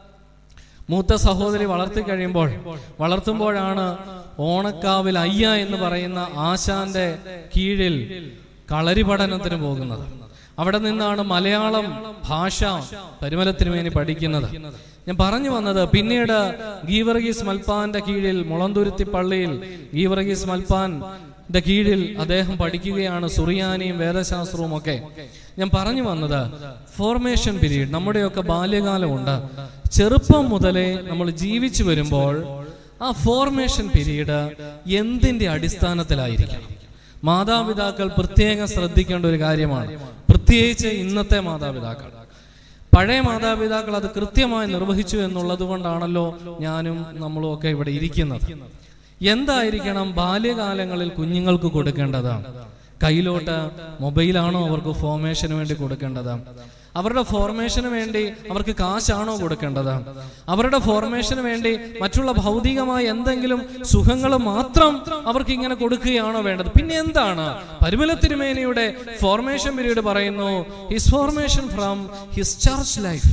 മൂത്ത സഹോദരി വളർത്തി കഴിയുമ്പോൾ വളർത്തുമ്പോഴാണ് ഓണക്കാവിൽ അയ്യ എന്ന് പറയുന്ന ആശാന്റെ കീഴിൽ കളരി പഠനത്തിന് പോകുന്നത് അവിടെ നിന്നാണ് മലയാളം ഭാഷ പരിമലത്തിനുമേനി പഠിക്കുന്നത് ഞാൻ പറഞ്ഞു വന്നത് പിന്നീട് ഗീവർഗീസ് മൽപ്പാന്റെ കീഴിൽ മുളന്തുരുത്തി പള്ളിയിൽ ഗീവർഗീസ് മൽപ്പാന്റെ കീഴിൽ അദ്ദേഹം പഠിക്കുകയാണ് സുറിയാനിയും വേദശാസ്ത്രവും ഒക്കെ ഞാൻ പറഞ്ഞു വന്നത് ഫോർമേഷൻ പീരീഡ് നമ്മുടെയൊക്കെ ബാല്യകാലമുണ്ട് ചെറുപ്പം മുതലേ നമ്മൾ ജീവിച്ചു വരുമ്പോൾ ആ ഫോർമേഷൻ പീരീഡ് എന്തിന്റെ അടിസ്ഥാനത്തിലായിരിക്കണം മാതാപിതാക്കൾ പ്രത്യേകം ശ്രദ്ധിക്കേണ്ട ഒരു കാര്യമാണ് പ്രത്യേകിച്ച് ഇന്നത്തെ മാതാപിതാക്കൾ പഴയ മാതാപിതാക്കൾ അത് കൃത്യമായി നിർവഹിച്ചു എന്നുള്ളത് കൊണ്ടാണല്ലോ ഞാനും നമ്മളും ഒക്കെ ഇവിടെ ഇരിക്കുന്നത് എന്തായിരിക്കണം ബാല്യകാലങ്ങളിൽ കുഞ്ഞുങ്ങൾക്ക് കൊടുക്കേണ്ടത് കയ്യിലോട്ട് മൊബൈലാണോ അവർക്ക് ഫോർമേഷന് വേണ്ടി കൊടുക്കേണ്ടത് അവരുടെ ഫോർമേഷന് വേണ്ടി അവർക്ക് കാശാണോ കൊടുക്കേണ്ടത് അവരുടെ ഫോർമേഷന് വേണ്ടി മറ്റുള്ള ഭൗതികമായ എന്തെങ്കിലും സുഖങ്ങൾ മാത്രം അവർക്ക് ഇങ്ങനെ കൊടുക്കുകയാണോ വേണ്ടത് പിന്നെ എന്താണ് പരിമല തിരുമേനിയുടെ ഫോർമേഷൻ പീരീഡ് പറയുന്നു his formation from his church life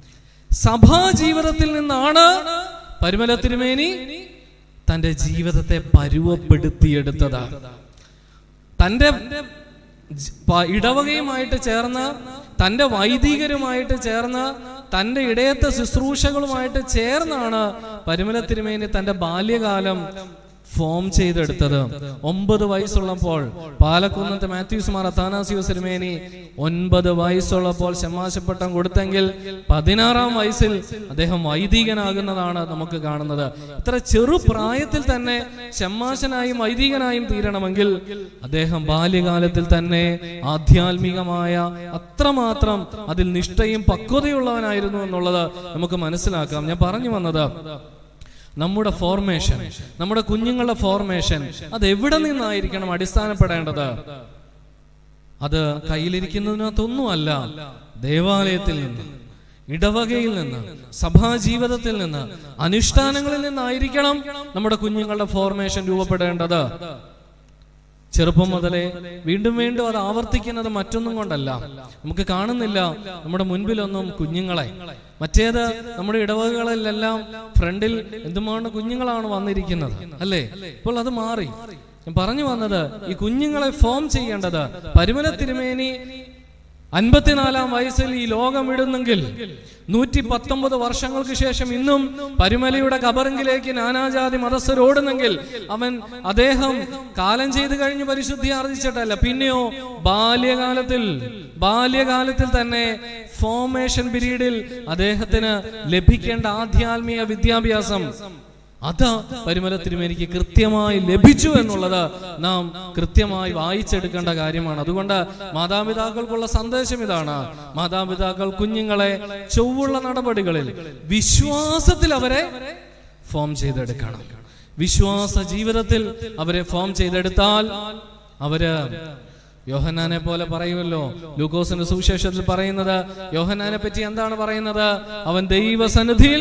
സഭാ ജീവിതത്തിൽ നിന്നാണ് പരിമല തിരുമേനി തന്റെ ജീവിതത്തെ പരുവപ്പെടുത്തിയെടുത്തത് തന്റെ ജ- പ- ഇടവകയുമായിട്ട് ചേർന്ന് തന്റെ വൈദികരുമായിട്ട് ചേർന്ന് തന്റെ ഇടയത്തെ ശുശ്രൂഷകളുമായിട്ട് ചേർന്നാണ് പരിമല തിരുമേനി തന്റെ ബാല്യകാലം ഫോം ചെയ്തെടുത്തത് ഒമ്പത് വയസ്സുള്ളപ്പോൾ പാലക്കുന്നത്തെ മാത്യൂസ് മാർ അത്താനാസിയോസ് തിരുമേനി ഒൻപത് വയസ്സുള്ളപ്പോൾ ശമാശപ്പട്ടം കൊടുത്തെങ്കിൽ പതിനാറാം വയസ്സിൽ അദ്ദേഹം വൈദികനാകുന്നതാണ് നമുക്ക് കാണുന്നത് ഇത്ര ചെറുപ്രായത്തിൽ തന്നെ ഷമ്മാശനായും വൈദികനായും തീരണമെങ്കിൽ അദ്ദേഹം ബാല്യകാലത്തിൽ തന്നെ ആധ്യാത്മികമായ അത്രമാത്രം അതിൽ നിഷ്ഠയും പക്വതയുള്ളവനായിരുന്നു എന്നുള്ളത് നമുക്ക് മനസ്സിലാക്കാം ഞാൻ പറഞ്ഞു വന്നത് നമ്മുടെ ഫോർമേഷൻ നമ്മുടെ കുഞ്ഞുങ്ങളുടെ ഫോർമേഷൻ അത് എവിടെ നിന്നായിരിക്കണം അടിസ്ഥാനപ്പെടേണ്ടത് അത് കയ്യിലിരിക്കുന്നതിനകത്തൊന്നുമല്ല ദേവാലയത്തിൽ നിന്ന് ഇടവകയിൽ നിന്ന് സഭാജീവിതത്തിൽ നിന്ന് അനുഷ്ഠാനങ്ങളിൽ നിന്നായിരിക്കണം നമ്മുടെ കുഞ്ഞുങ്ങളുടെ ഫോർമേഷൻ രൂപപ്പെടേണ്ടത് ചെറുപ്പം മുതലേ വീണ്ടും വീണ്ടും അത് ആവർത്തിക്കുന്നത് മറ്റൊന്നും കൊണ്ടല്ല നമുക്ക് കാണുന്നില്ല നമ്മുടെ മുൻപിലൊന്നും കുഞ്ഞുങ്ങളെ മറ്റേത് നമ്മുടെ ഇടവകകളിലെല്ലാം ഫ്രണ്ടിൽ എന്തുമാണ് കുഞ്ഞുങ്ങളാണ് വന്നിരിക്കുന്നത് അല്ലേ ഇപ്പോൾ അത് മാറി ഞാൻ പറഞ്ഞു വന്നത് ഈ കുഞ്ഞുങ്ങളെ ഫോം ചെയ്യേണ്ടത് പരിമല തിരുമേനി അൻപത്തിനാലാം വയസ്സിൽ ഈ ലോകം വിടുന്നെങ്കിൽ നൂറ്റി പത്തൊമ്പത് വർഷങ്ങൾക്ക് ശേഷം ഇന്നും പരുമലയുടെ കബറിങ്കിലേക്ക് നാനാജാതി മതസ്ഥർ ഓടുന്നെങ്കിൽ അവൻ അദ്ദേഹം കാലം ചെയ്ത് കഴിഞ്ഞ് പരിശുദ്ധി ആർജിച്ചിട്ടല്ല പിന്നെയോ ബാല്യകാലത്തിൽ ബാല്യകാലത്തിൽ തന്നെ ഫോർമേഷൻ പീരീഡിൽ അദ്ദേഹത്തിന് ലഭിക്കേണ്ട ആധ്യാത്മിക വിദ്യാഭ്യാസം അത് പരിമല തിരുമേനിക്ക് കൃത്യമായി ലഭിച്ചു എന്നുള്ളത് നാം കൃത്യമായി വായിച്ചെടുക്കേണ്ട കാര്യമാണ് അതുകൊണ്ട് മാതാപിതാക്കൾക്കുള്ള സന്ദേശം ഇതാണ് മാതാപിതാക്കൾ കുഞ്ഞുങ്ങളെ ചൊവ്വുള്ള നടപടികളിൽ വിശ്വാസത്തിൽ അവരെ ഫോം ചെയ്തെടുക്കണം വിശ്വാസ ജീവിതത്തിൽ അവരെ ഫോം ചെയ്തെടുത്താൽ അവര് യോഹന്നാനെ പോലെ പറയുമല്ലോ ലൂക്കോസിന്റെ സുവിശേഷത്തിൽ പറയുന്നത് യോഹന്നാനെ പറ്റി എന്താണ് പറയുന്നത് അവൻ ദൈവസന്നിധിയിൽ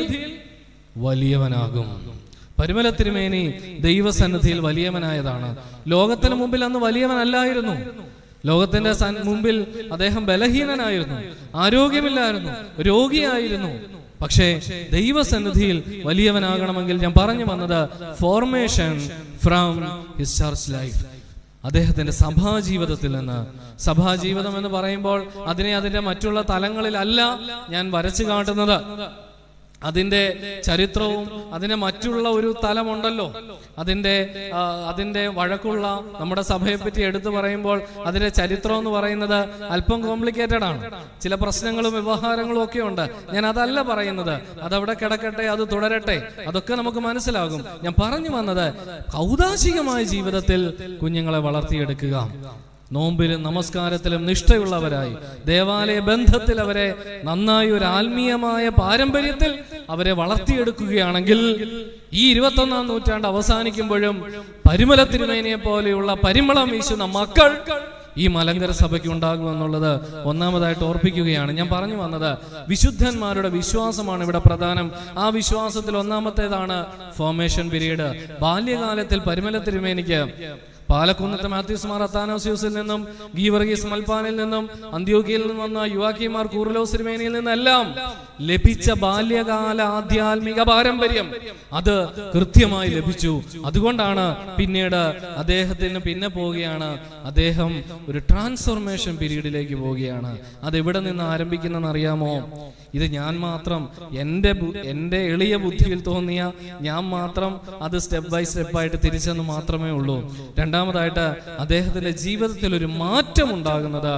വലിയവനാകും പരിമല തിരുമേനി ദൈവസന്നിധിയിൽ വലിയവനായതാണ് ലോകത്തിന് മുമ്പിൽ അന്ന് വലിയവനല്ലായിരുന്നു ലോകത്തിന്റെ സൻ- മുമ്പിൽ അദ്ദേഹം ബലഹീനനായിരുന്നു ആരോഗ്യമില്ലായിരുന്നു രോഗിയായിരുന്നു പക്ഷേ ദൈവസന്നിധിയിൽ വലിയവനാകണമെങ്കിൽ ഞാൻ പറഞ്ഞു വന്നത് formation from his church life അദ്ദേഹത്തിന്റെ സഭാജീവിതത്തിൽ നിന്ന് സഭാജീവിതം എന്ന് പറയുമ്പോൾ അതിനെ അതിന്റെ മറ്റുള്ള തലങ്ങളിലല്ല ഞാൻ വരച്ചു കാട്ടുന്നത് അതിന്റെ ചരിത്രവും അതിന് മറ്റുള്ള ഒരു തലമുണ്ടല്ലോ അതിന്റെ ആ, അതിന്റെ വഴക്കുള്ള നമ്മുടെ സഭയെ പറ്റി എടുത്തു പറയുമ്പോൾ അതിന്റെ ചരിത്രം എന്ന് പറയുന്നത് അല്പം കോംപ്ലിക്കേറ്റഡ് ആണ് ചില പ്രശ്നങ്ങളും വ്യവഹാരങ്ങളും ഒക്കെ ഉണ്ട് ഞാൻ അതല്ല പറയുന്നത് അതവിടെ കിടക്കട്ടെ അത് തുടരട്ടെ അതൊക്കെ നമുക്ക് മനസ്സിലാകും ഞാൻ പറഞ്ഞു വന്നത് കൗതാശികമായ ജീവിതത്തിൽ കുഞ്ഞുങ്ങളെ വളർത്തിയെടുക്കുക നോമ്പിലും നമസ്കാരത്തിലും നിഷ്ഠയുള്ളവരായി ദേവാലയ ബന്ധത്തിൽ അവരെ നന്നായി ഒരു ആത്മീയമായ പാരമ്പര്യത്തിൽ അവരെ വളർത്തിയെടുക്കുകയാണെങ്കിൽ ഈ ഇരുപത്തൊന്നാം നൂറ്റാണ്ട് അവസാനിക്കുമ്പോഴും പരിമല തിരുമേനിയെ പോലെയുള്ള പരിമളം വീശുന്ന മക്കൾ ഈ മലങ്കര സഭയ്ക്ക് ഉണ്ടാകുമെന്നുള്ളത് ഒന്നാമതായിട്ട് ഓർപ്പിക്കുകയാണ് ഞാൻ പറഞ്ഞു വന്നത് വിശുദ്ധന്മാരുടെ വിശ്വാസമാണ് ഇവിടെ പ്രധാനം ആ വിശ്വാസത്തിൽ ഒന്നാമത്തേതാണ് ഫോർമേഷൻ പീരീഡ് ബാല്യകാലത്തിൽ പരിമല തിരുമേനിക്ക് പാലക്കുന്നത്തെ മാത്യൂസ് മാർ അത്താനോസ്യൂസിൽ നിന്നും ഗീവർഗീസ് മൽപ്പാനിൽ നിന്നും അന്ത്യോക്കിയിൽ നിന്നും വന്ന യുവാക്കിമാർ കൂർലോസ് തിരുമേനിയിൽ നിന്നെല്ലാം ലഭിച്ച ബാല്യകാല ആധ്യാത്മിക പാരമ്പര്യം അത് കൃത്യമായി ലഭിച്ചു അതുകൊണ്ടാണ് പിന്നീട് അദ്ദേഹത്തിന് പിന്നെ പോവുകയാണ് അദ്ദേഹം ഒരു ട്രാൻസ്ഫോർമേഷൻ പീരീഡിലേക്ക് പോവുകയാണ് അത് എവിടെ നിന്ന് ആരംഭിക്കുന്നെന്ന് അറിയാമോ ഇത് ഞാൻ മാത്രം എൻ്റെ ബു- എൻ്റെ എളിയ ബുദ്ധിയിൽ തോന്നിയ ഞാൻ മാത്രം അത് സ്റ്റെപ്പ് ബൈ സ്റ്റെപ്പ് ആയിട്ട് തിരിച്ചെന്ന് മാത്രമേ ഉള്ളൂ രണ്ടാമതായിട്ട് അദ്ദേഹത്തിന്റെ ജീവിതത്തിൽ ഒരു മാറ്റം ഉണ്ടാകുന്നത്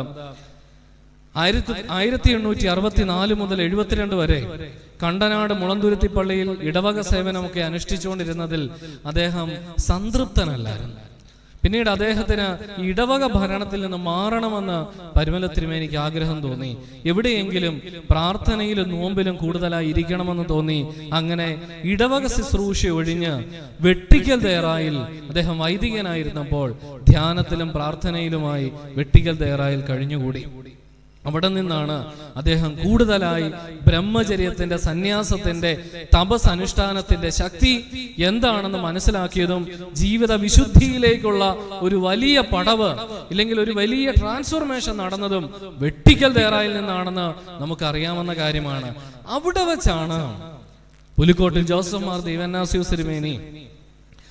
ആയിരത്തി ആയിരത്തി എണ്ണൂറ്റി അറുപത്തിനാല് മുതൽ എഴുപത്തിരണ്ട് വരെ കണ്ടനാട് മുളന്തുരുത്തി പള്ളിയിൽ ഇടവക സേവനമൊക്കെ അനുഷ്ഠിച്ചുകൊണ്ടിരുന്നതിൽ അദ്ദേഹം സംതൃപ്തനല്ലായിരുന്നു പിന്നീട് അദ്ദേഹത്തിന് ഈ ഇടവക ഭരണത്തിൽ നിന്ന് മാറണമെന്ന് പരിമല തിരുമേനിക്ക് ആഗ്രഹം തോന്നി എവിടെയെങ്കിലും പ്രാർത്ഥനയിലും നോമ്പിലും കൂടുതലായി ഇരിക്കണമെന്ന് തോന്നി അങ്ങനെ ഇടവക ശുശ്രൂഷ ഒഴിഞ്ഞ് വെട്ടിക്കൽ തയ്യാറായിൽ അദ്ദേഹം വൈദികനായിരുന്നപ്പോൾ ധ്യാനത്തിലും പ്രാർത്ഥനയിലുമായി വെട്ടിക്കൽ തയ്യാറായിൽ കഴിഞ്ഞുകൂടി അവിടെ നിന്നാണ് അദ്ദേഹം കൂടുതലായി ബ്രഹ്മചര്യത്തിന്റെ സന്യാസത്തിന്റെ തപസ് അനുഷ്ഠാനത്തിന്റെ ശക്തി എന്താണെന്ന് മനസ്സിലാക്കിയതും ജീവിത വിശുദ്ധിയിലേക്കുള്ള ഒരു വലിയ പടവ് ഇല്ലെങ്കിൽ ഒരു വലിയ ട്രാൻസ്ഫോർമേഷൻ നടന്നതും വെട്ടിക്കൽ തേറായിൽ നിന്നാണെന്ന് നമുക്കറിയാവുന്ന കാര്യമാണ് അവിടെ വെച്ചാണ് പുലിക്കോട്ടിൽ ജോസഫ് മാർ ദീവന്നാസ്യൂസ് തിരുമേനി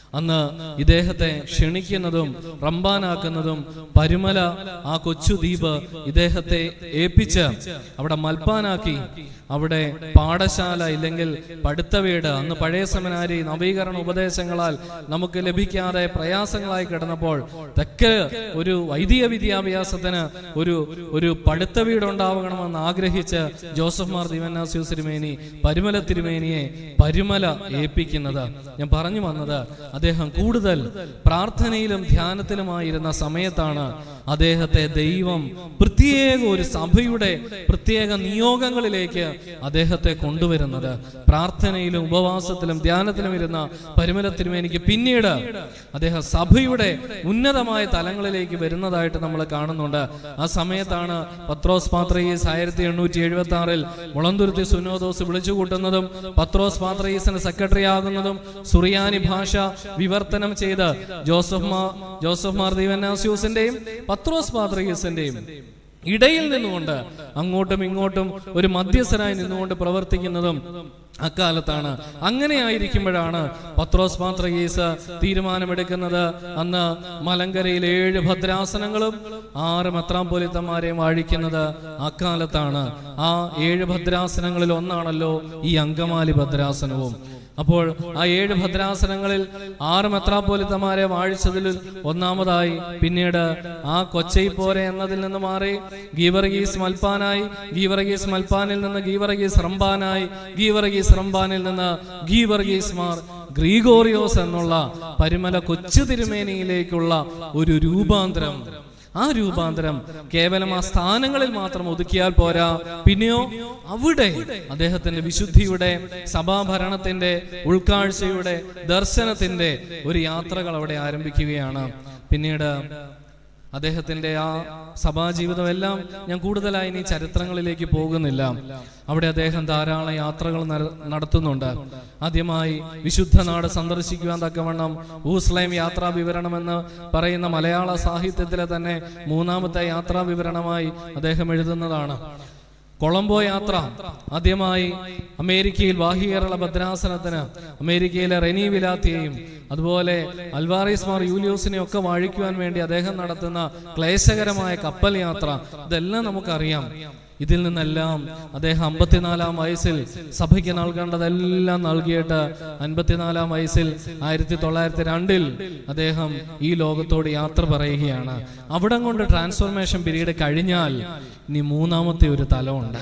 അന്ന് ഇദ്ദേഹത്തെ ക്ഷണിക്കുന്നതും റംബാനാക്കുന്നതും പരുമല ആ കൊച്ചു ദ്വീപ് ഇദ്ദേഹത്തെ ഏൽപ്പിച്ച് അവിടെ മൽപ്പാനാക്കി അവിടെ പാഠശാല ഇല്ലെങ്കിൽ പഠിത്ത വീട് അന്ന് പഴയ സെമിനാരി നവീകരണ ഉപദേശങ്ങളാൽ നമുക്ക് ലഭിക്കാതെ പ്രയാസങ്ങളായി കിടന്നപ്പോൾ തെക്ക് ഒരു വൈദിക വിദ്യാഭ്യാസത്തിന് ഒരു ഒരു പഠിത്ത വീട് ഉണ്ടാവണമെന്ന് ആഗ്രഹിച്ച് ജോസഫ് മാർ ദിവന്നാസ്യൂസ് തിരുമേനി പരുമല തിരുമേനിയെ പരുമല ഏൽപ്പിക്കുന്നത് ഞാൻ പറഞ്ഞു വന്നത് അദ്ദേഹം കൂടുതൽ പ്രാർത്ഥനയിലും ധ്യാനത്തിലുമായിരുന്ന സമയത്താണ് അദ്ദേഹത്തെ ദൈവം പ്രത്യേക ഒരു സഭയുടെ പ്രത്യേക നിയോഗങ്ങളിലേക്ക് അദ്ദേഹത്തെ കൊണ്ടുവരുന്നത് പ്രാർത്ഥനയിലും ഉപവാസത്തിലും ധ്യാനത്തിലും ഇരുന്ന പരിമല തിരുമേനിക്ക് പിന്നീട് അദ്ദേഹം സഭയുടെ ഉന്നതമായ തലങ്ങളിലേക്ക് വരുന്നതായിട്ട് നമ്മൾ കാണുന്നുണ്ട് ആ സമയത്താണ് പത്രോസ് പാത്രയീസ് ആയിരത്തി എണ്ണൂറ്റി എഴുപത്തി ആറിൽ മുളന്തുരുത്തി സുനോദോസ് വിളിച്ചു കൂട്ടുന്നതും പത്രോസ് പാത്രയീസിന് സെക്രട്ടറി ആകുന്നതും സുറിയാനി ഭാഷ വിവർത്തനം ചെയ്ത് ജോസഫ് മാ ജോസഫ് മാർ ദീവനാസ്യൂസിന്റെയും പത്രോസ് പാത്രയീസിന്റെയും ഇടയിൽ നിന്നുകൊണ്ട് അങ്ങോട്ടും ഇങ്ങോട്ടും ഒരു മധ്യസ്ഥനായി നിന്നുകൊണ്ട് പ്രവർത്തിക്കുന്നതും അക്കാലത്താണ് അങ്ങനെ ആയിരിക്കുമ്പോഴാണ് പത്രോസ് പാത്രഗീസ് തീരുമാനമെടുക്കുന്നത് അന്ന് മലങ്കരയിൽ ഏഴ് ഭദ്രാസനങ്ങളും ആറ് മെത്രാംപോലിത്തന്മാരെയും വാഴിക്കുന്നത് അക്കാലത്താണ് ആ ഏഴ് ഭദ്രാസനങ്ങളിൽ ഒന്നാണല്ലോ ഈ അങ്കമാലി ഭദ്രാസനവും അപ്പോൾ ആ ഏഴ് ഭദ്രാസനങ്ങളിൽ ആറ് മെത്രാപ്പോലിത്തമാരെ വാഴിച്ചതിൽ ഒന്നാമതായി പിന്നീട് ആ കൊച്ചൈ പോരെ എന്നതിൽ നിന്ന് മാറി ഗീവർഗീസ് മൽപ്പാനായി ഗീവർഗീസ് മൽപ്പാനിൽ നിന്ന് ഗീവർഗീസ് റംബാനായി ഗീവർഗീസ് റംബാനിൽ നിന്ന് ഗീവർഗീസ് മാർ ഗ്രീഗോറിയോസ് എന്നുള്ള പരിമല കൊച്ചു തിരുമേനിയിലേക്കുള്ള ഒരു രൂപാന്തരം ആ രൂപാന്തരം കേവലം ആ സ്ഥാനങ്ങളിൽ മാത്രം ഒതുക്കിയാൽ പോരാ പിന്നെയോ അവിടെ അദ്ദേഹത്തിന്റെ വിശുദ്ധിയുടെ സഭാഭരണത്തിന്റെ ഉൾക്കാഴ്ചയുടെ ദർശനത്തിന്റെ ഒരു യാത്രകൾ അവിടെ ആരംഭിക്കുകയാണ് പിന്നീട് അദ്ദേഹത്തിന്റെ ആ സഭാജീവിതം എല്ലാം ഞാൻ കൂടുതലായി ഇനി ചരിത്രങ്ങളിലേക്ക് പോകുന്നില്ല അവിടെ അദ്ദേഹം ധാരാളം യാത്രകൾ നട- നടത്തുന്നുണ്ട് ആദ്യമായി വിശുദ്ധ നാട് സന്ദർശിക്കുവാൻ തക്കവണ്ണം ഊസ്ലൈം യാത്രാ വിവരണം എന്ന് പറയുന്ന മലയാള സാഹിത്യത്തിലെ തന്നെ മൂന്നാമത്തെ യാത്രാ വിവരണമായി അദ്ദേഹം എഴുതുന്നതാണ് കൊളംബോ യാത്ര ആദ്യമായി അമേരിക്കയിൽ ബാഹ്യകേരള ഭദ്രാസനത്തിന് അമേരിക്കയിലെ റെനി വിലാത്തിയെയും അതുപോലെ അൽവാറിസ് മാർ യൂലിയോസിനെ ഒക്കെ വാഴിക്കുവാൻ വേണ്ടി അദ്ദേഹം നടത്തുന്ന ക്ലേശകരമായ കപ്പൽ യാത്ര ഇതെല്ലാം നമുക്കറിയാം ഇതിൽ നിന്നെല്ലാം അദ്ദേഹം അമ്പത്തിനാലാം വയസ്സിൽ സഭയ്ക്ക് നൽകേണ്ടതെല്ലാം നൽകിയിട്ട് അൻപത്തിനാലാം വയസ്സിൽ ആയിരത്തി തൊള്ളായിരത്തി രണ്ടിൽ അദ്ദേഹം ഈ ലോകത്തോട് യാത്ര പറയുകയാണ് അവിടം കൊണ്ട് ട്രാൻസ്ഫോർമേഷൻ പീരീഡ് കഴിഞ്ഞാൽ ഇനി മൂന്നാമത്തെ ഒരു തലമുണ്ട്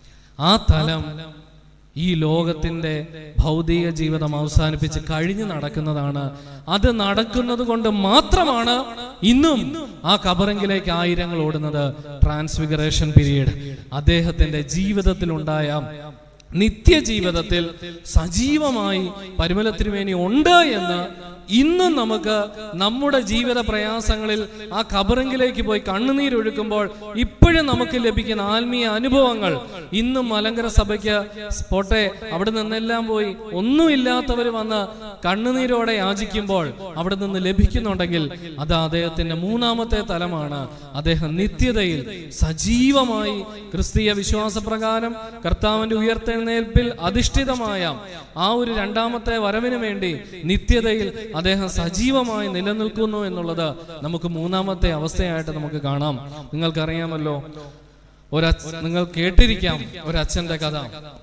ആ തലം ഈ ലോകത്തിന്റെ ഭൗതിക ജീവിതം അവസാനിപ്പിച്ച് കഴിഞ്ഞു നടക്കുന്നതാണ് അത് നടക്കുന്നത് കൊണ്ട് മാത്രമാണ് ഇന്നും ആ കബറങ്കിലേക്ക് ആയിരങ്ങൾ ഓടുന്നത് ട്രാൻസ്ഫിഗറേഷൻ പീരീഡ് അദ്ദേഹത്തിന്റെ ജീവിതത്തിൽ ഉണ്ടായ നിത്യജീവിതത്തിൽ സജീവമായി പരിമല തിരുമേനി ഉണ്ട് എന്ന് ഇന്നും നമുക്ക് നമ്മുടെ ജീവിത പ്രയാസങ്ങളിൽ ആ കബറങ്കിലേക്ക് പോയി കണ്ണുനീരൊഴുക്കുമ്പോൾ ഇപ്പോഴും നമുക്ക് ലഭിക്കുന്ന ആത്മീയ അനുഭവങ്ങൾ ഇന്നും മലങ്കര സഭയ്ക്ക് പോട്ടെ അവിടെ നിന്നെല്ലാം പോയി ഒന്നുമില്ലാത്തവർ വന്ന് കണ്ണുനീരോടെ യാചിക്കുമ്പോൾ അവിടെ നിന്ന് ലഭിക്കുന്നുണ്ടെങ്കിൽ അത് അദ്ദേഹത്തിന്റെ മൂന്നാമത്തെ തലമാണ് അദ്ദേഹം നിത്യതയിൽ സജീവമായി ക്രിസ്തീയ വിശ്വാസപ്രകാരം കർത്താവിന്റെ ഉയർത്തെഴുന്നേൽപ്പിൽ അധിഷ്ഠിതമായ ആ ഒരു രണ്ടാമത്തെ വരവിന് വേണ്ടി നിത്യതയിൽ അദ്ദേഹം സജീവമായി നിലനിൽക്കുന്നു എന്നുള്ളത് നമുക്ക് മൂന്നാമത്തെ അവസ്ഥയായിട്ട് നമുക്ക് കാണാം നിങ്ങൾക്കറിയാമല്ലോ ഒരച്ഛ നിങ്ങൾ കേട്ടിരിക്കാം ഒരച്ഛന്റെ കഥ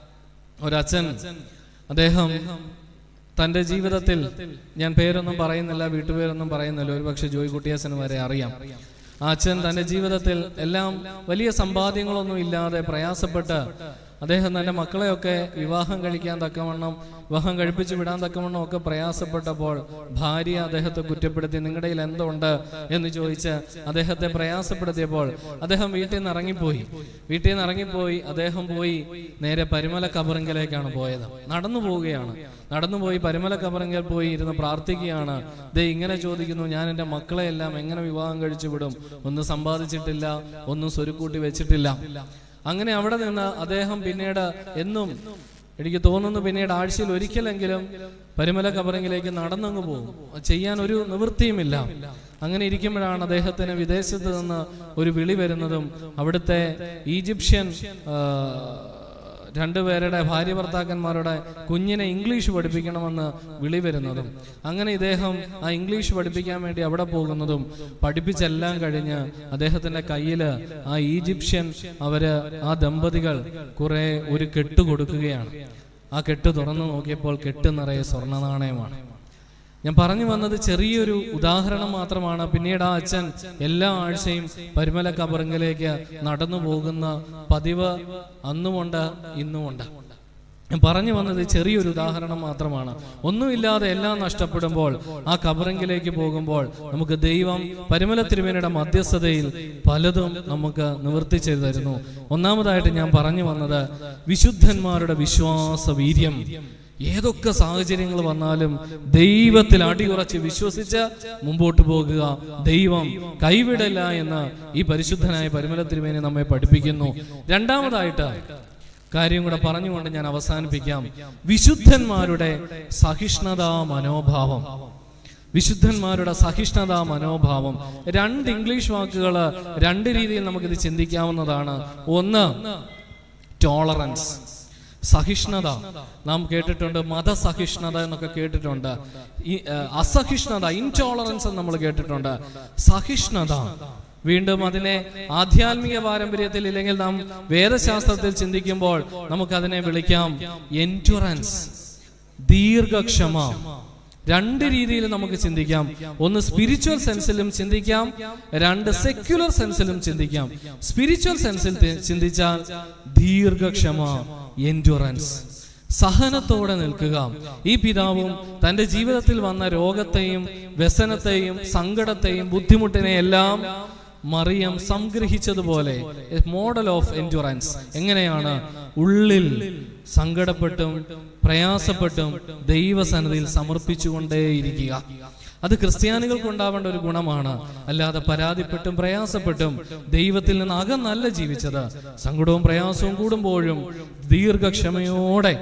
ഒരച്ഛൻ അദ്ദേഹം തന്റെ ജീവിതത്തിൽ ഞാൻ പേരൊന്നും പറയുന്നില്ല വീട്ടുപേരൊന്നും പറയുന്നില്ല ഒരുപക്ഷെ ജോയ് കുട്ടിയാസന് വരെ അറിയാം ആ അച്ഛൻ തന്റെ ജീവിതത്തിൽ എല്ലാം വലിയ സമ്പാദ്യങ്ങളൊന്നും ഇല്ലാതെ പ്രയാസപ്പെട്ട് അദ്ദേഹം തന്റെ മക്കളെയൊക്കെ വിവാഹം കഴിക്കാൻ തക്കവണ്ണം വിവാഹം കഴിപ്പിച്ച് വിടാൻ തക്കവണ്ണം ഒക്കെ പ്രയാസപ്പെട്ടപ്പോൾ ഭാര്യ അദ്ദേഹത്തെ കുറ്റപ്പെടുത്തി നിങ്ങളുടെ കയ്യിൽ എന്തുണ്ട് എന്ന് ചോദിച്ച് അദ്ദേഹത്തെ പ്രയാസപ്പെടുത്തിയപ്പോൾ അദ്ദേഹം വീട്ടിൽ നിന്ന് ഇറങ്ങിപ്പോയി വീട്ടിൽ നിന്ന് ഇറങ്ങിപ്പോയി അദ്ദേഹം പോയി നേരെ പരിമല കബറിങ്കലേക്കാണ് പോയത് നടന്നു പോവുകയാണ് നടന്നു പോയി പരിമല കബറിങ്കൽ പോയി ഇരുന്ന് പ്രാർത്ഥിക്കുകയാണ് ദേ ഇങ്ങനെ ചോദിക്കുന്നു ഞാൻ എൻ്റെ മക്കളെ എല്ലാം എങ്ങനെ വിവാഹം കഴിച്ചു വിടും ഒന്നും സമ്പാദിച്ചിട്ടില്ല ഒന്നും സ്വരുക്കൂട്ടി വെച്ചിട്ടില്ല അങ്ങനെ അവിടെ നിന്ന് അദ്ദേഹം പിന്നീട് എന്നും എനിക്ക് തോന്നുന്നു പിന്നീട് ആഴ്ചയിൽ ഒരിക്കലെങ്കിലും പരിമല കബറിങ്ങിലേക്ക് നടന്നങ്ങ് പോകും അത് ചെയ്യാൻ ഒരു നിവൃത്തിയുമില്ല അങ്ങനെ ഇരിക്കുമ്പോഴാണ് അദ്ദേഹത്തിന് വിദേശത്ത് നിന്ന് ഒരു വിളി വരുന്നതും അവിടുത്തെ ഈജിപ്ഷ്യൻ ആ, രണ്ടുപേരുടെ ഭാര്യ ഭർത്താക്കന്മാരുടെ കുഞ്ഞിനെ ഇംഗ്ലീഷ് പഠിപ്പിക്കണമെന്ന് വിളി വരുന്നതും അങ്ങനെ ഇദ്ദേഹം ആ ഇംഗ്ലീഷ് പഠിപ്പിക്കാൻ വേണ്ടി അവിടെ പോകുന്നതും പഠിപ്പിച്ചെല്ലാം കഴിഞ്ഞ് അദ്ദേഹത്തിന്റെ കയ്യില് ആ ഈജിപ്ഷ്യൻ അവര് ആ ദമ്പതികൾ കുറെ ഒരു കെട്ട് കൊടുക്കുകയാണ് ആ കെട്ട് തുറന്നു നോക്കിയപ്പോൾ കെട്ട് നിറയെ സ്വർണ്ണ നാണയമാണ് ഞാൻ പറഞ്ഞു വന്നത് ചെറിയൊരു ഉദാഹരണം മാത്രമാണ് പിന്നീട് ആ അച്ഛൻ എല്ലാ ആഴ്ചയും പരിമല കബറിങ്കിലേക്ക് നടന്നു പോകുന്ന പതിവ് അന്നുമുണ്ട് ഇന്നുമുണ്ട് ഞാൻ പറഞ്ഞു വന്നത് ചെറിയൊരു ഉദാഹരണം മാത്രമാണ് ഒന്നുമില്ലാതെ എല്ലാം നഷ്ടപ്പെടുമ്പോൾ ആ കബറിങ്കിലേക്ക് പോകുമ്പോൾ നമുക്ക് ദൈവം പരിമല തിരുമേനയുടെ മധ്യസ്ഥതയിൽ പലതും നമുക്ക് നിവർത്തി ചെയ്തു തരുന്നു ഒന്നാമതായിട്ട് ഞാൻ പറഞ്ഞു വന്നത് വിശുദ്ധന്മാരുടെ വിശ്വാസ വീര്യം ഏതൊക്കെ സാഹചര്യങ്ങൾ വന്നാലും ദൈവത്തിൽ അടിയുറച്ച് വിശ്വസിച്ച് മുമ്പോട്ട് പോകുക ദൈവം കൈവിടില്ല എന്ന് ഈ പരിശുദ്ധനായ പരിമല തിരുമേനി നമ്മെ പഠിപ്പിക്കുന്നു രണ്ടാമതായിട്ട് കാര്യം കൂടെ പറഞ്ഞുകൊണ്ട് ഞാൻ അവസാനിപ്പിക്കാം വിശുദ്ധന്മാരുടെ സഹിഷ്ണുതാ മനോഭാവം വിശുദ്ധന്മാരുടെ സഹിഷ്ണുതാ മനോഭാവം രണ്ട് ഇംഗ്ലീഷ് വാക്കുകൾ രണ്ട് രീതിയിൽ നമുക്കിത് ചിന്തിക്കാവുന്നതാണ് ഒന്ന് ടോളറൻസ് സഹിഷ്ണുത നാം കേട്ടിട്ടുണ്ട് മതസഹിഷ്ണുത എന്നൊക്കെ കേട്ടിട്ടുണ്ട് ഈ ആ, അസഹിഷ്ണുത ഇൻടോളറൻസ് എന്ന് നമ്മൾ കേട്ടിട്ടുണ്ട് സഹിഷ്ണുത വീണ്ടും അതിനെ ആധ്യാത്മിക പാരമ്പര്യത്തിൽ ഇല്ലെങ്കിൽ നാം വേദശാസ്ത്രത്തിൽ ചിന്തിക്കുമ്പോൾ നമുക്കതിനെ വിളിക്കാം എൻഡുറൻസ് ദീർഘക്ഷമ രണ്ട് രീതിയിൽ നമുക്ക് ചിന്തിക്കാം ഒന്ന് സ്പിരിച്വൽ സെൻസിലും ചിന്തിക്കാം രണ്ട് സെക്യുലർ സെൻസിലും ചിന്തിക്കാം സ്പിരിച്വൽ സെൻസിൽ തി- ചിന്തിച്ചാൽ ദീർഘക്ഷമ എൻഡുറൻസ് സഹനത്തോടെ നിൽക്കുക ഈ പിതാവും തന്റെ ജീവിതത്തിൽ വന്ന രോഗത്തെയും വ്യസനത്തെയും സങ്കടത്തെയും ബുദ്ധിമുട്ടിനെ എല്ലാം മറിയം സംഗ്രഹിച്ചതുപോലെ മോഡൽ ഓഫ് എൻഡുറൻസ് എങ്ങനെയാണ് ഉള്ളിൽ സങ്കടപ്പെട്ടും പ്രയാസപ്പെട്ടും ദൈവസന്നിധിയിൽ സമർപ്പിച്ചുകൊണ്ടേയിരിക്കുക അത് ക്രിസ്ത്യാനികൾക്ക് ഉണ്ടാവേണ്ട ഒരു ഗുണമാണ് അല്ലാതെ പരാതിപ്പെട്ടും പ്രയാസപ്പെട്ടും ദൈവത്തിൽ നിന്ന് അകന്നല്ല ജീവിച്ചത് സങ്കടവും പ്രയാസവും കൂടുമ്പോഴും ദീർഘക്ഷമയോടെ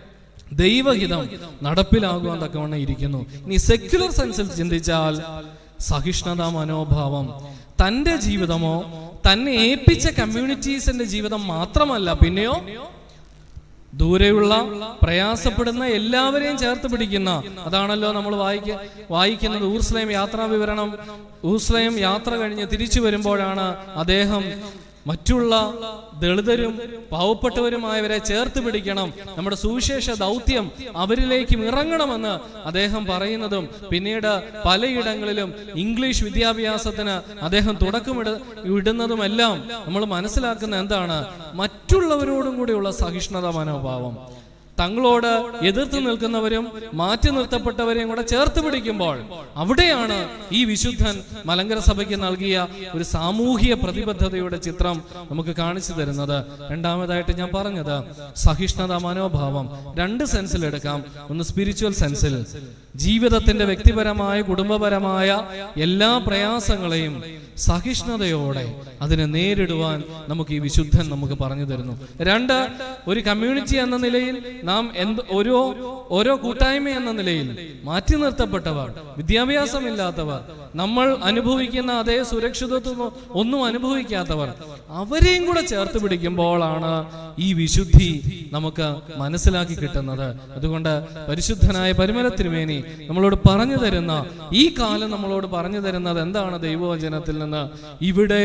ദൈവഹിതം നടപ്പിലാകുവാൻ തക്കവണ്ണം ഇരിക്കുന്നു ഇനി സെക്യുലർ സെൻസിൽ ചിന്തിച്ചാൽ സഹിഷ്ണുത മനോഭാവം തന്റെ ജീവിതമോ തന്നെ ഏൽപ്പിച്ച കമ്മ്യൂണിറ്റീസിന്റെ ജീവിതം മാത്രമല്ല പിന്നെയോ ദൂരെയുള്ള പ്രയാസപ്പെടുന്ന എല്ലാവരെയും ചേർത്ത് പിടിക്കുന്ന അതാണല്ലോ നമ്മൾ വായിക്ക വായിക്കുന്നത് ഊർസ്ലയം യാത്രാ വിവരണം ഊർസ്ലയം യാത്ര കഴിഞ്ഞ് തിരിച്ചു വരുമ്പോഴാണ് അദ്ദേഹം മറ്റുള്ള ദളിതരും പാവപ്പെട്ടവരുമായവരെ ചേർത്ത് പിടിക്കണം നമ്മുടെ സുവിശേഷ ദൗത്യം അവരിലേക്കും ഇറങ്ങണമെന്ന് അദ്ദേഹം പറയുന്നതും പിന്നീട് പലയിടങ്ങളിലും ഇംഗ്ലീഷ് വിദ്യാഭ്യാസത്തിന് അദ്ദേഹം തുടക്കമിട ഇടുന്നതുമെല്ലാം നമ്മൾ മനസ്സിലാക്കുന്ന എന്താണ് മറ്റുള്ളവരോടും കൂടിയുള്ള സഹിഷ്ണുത മനോഭാവം തങ്ങളോട് എതിർത്ത് നിൽക്കുന്നവരും മാറ്റി നിർത്തപ്പെട്ടവരെയും കൂടെ ചേർത്ത് പിടിക്കുമ്പോൾ അവിടെയാണ് ഈ വിശുദ്ധൻ മലങ്കര സഭയ്ക്ക് നൽകിയ ഒരു സാമൂഹിക പ്രതിബദ്ധതയുടെ ചിത്രം നമുക്ക് കാണിച്ചു തരുന്നത് രണ്ടാമതായിട്ട് ഞാൻ പറഞ്ഞത് സഹിഷ്ണുത മനോഭാവം രണ്ട് സെൻസിൽ എടുക്കാം ഒന്ന് സ്പിരിച്വൽ സെൻസിൽ ജീവിതത്തിന്റെ വ്യക്തിപരമായ കുടുംബപരമായ എല്ലാ പ്രയാസങ്ങളെയും സഹിഷ്ണുതയോടെ അതിനെ നേരിടുവാൻ നമുക്ക് ഈ വിശുദ്ധൻ നമുക്ക് പറഞ്ഞു തരുന്നു രണ്ട് ഒരു കമ്മ്യൂണിറ്റി എന്ന നിലയിൽ നാം എന്ത് ഓരോ ഓരോ കൂട്ടായ്മ എന്ന നിലയിൽ മാറ്റി നിർത്തപ്പെട്ടവർ വിദ്യാഭ്യാസമില്ലാത്തവർ നമ്മൾ അനുഭവിക്കുന്ന അതേ സുരക്ഷിതത്വം ഒന്നും അനുഭവിക്കാത്തവർ അവരെയും കൂടെ ചേർത്ത് പിടിക്കുമ്പോഴാണ് ഈ വിശുദ്ധി നമുക്ക് മനസ്സിലാക്കി കിട്ടുന്നത് അതുകൊണ്ട് പരിശുദ്ധനായ പരിമല തിരുമേനി നമ്മളോട് പറഞ്ഞു തരുന്ന ഈ കാലം നമ്മളോട് പറഞ്ഞു തരുന്നത് എന്താണ് ദൈവവചനത്തിൽ നിന്ന് ഇവിടെ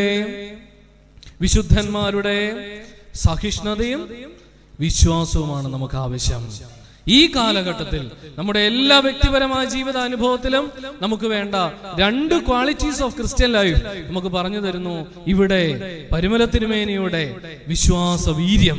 വിശുദ്ധന്മാരുടെ സഹിഷ്ണുതയും വിശ്വാസവുമാണ് നമുക്ക് ആവശ്യം ഈ കാലഘട്ടത്തിൽ നമ്മുടെ എല്ലാ വ്യക്തിപരമായ ജീവിത അനുഭവത്തിലും നമുക്ക് വേണ്ട രണ്ട് ക്വാളിറ്റീസ് ഓഫ് ക്രിസ്ത്യൻ ലൈഫ് നമുക്ക് പറഞ്ഞു തരുന്നു ഇവിടെ പരിമല തിരുമേനിയുടെ വിശ്വാസ വീര്യം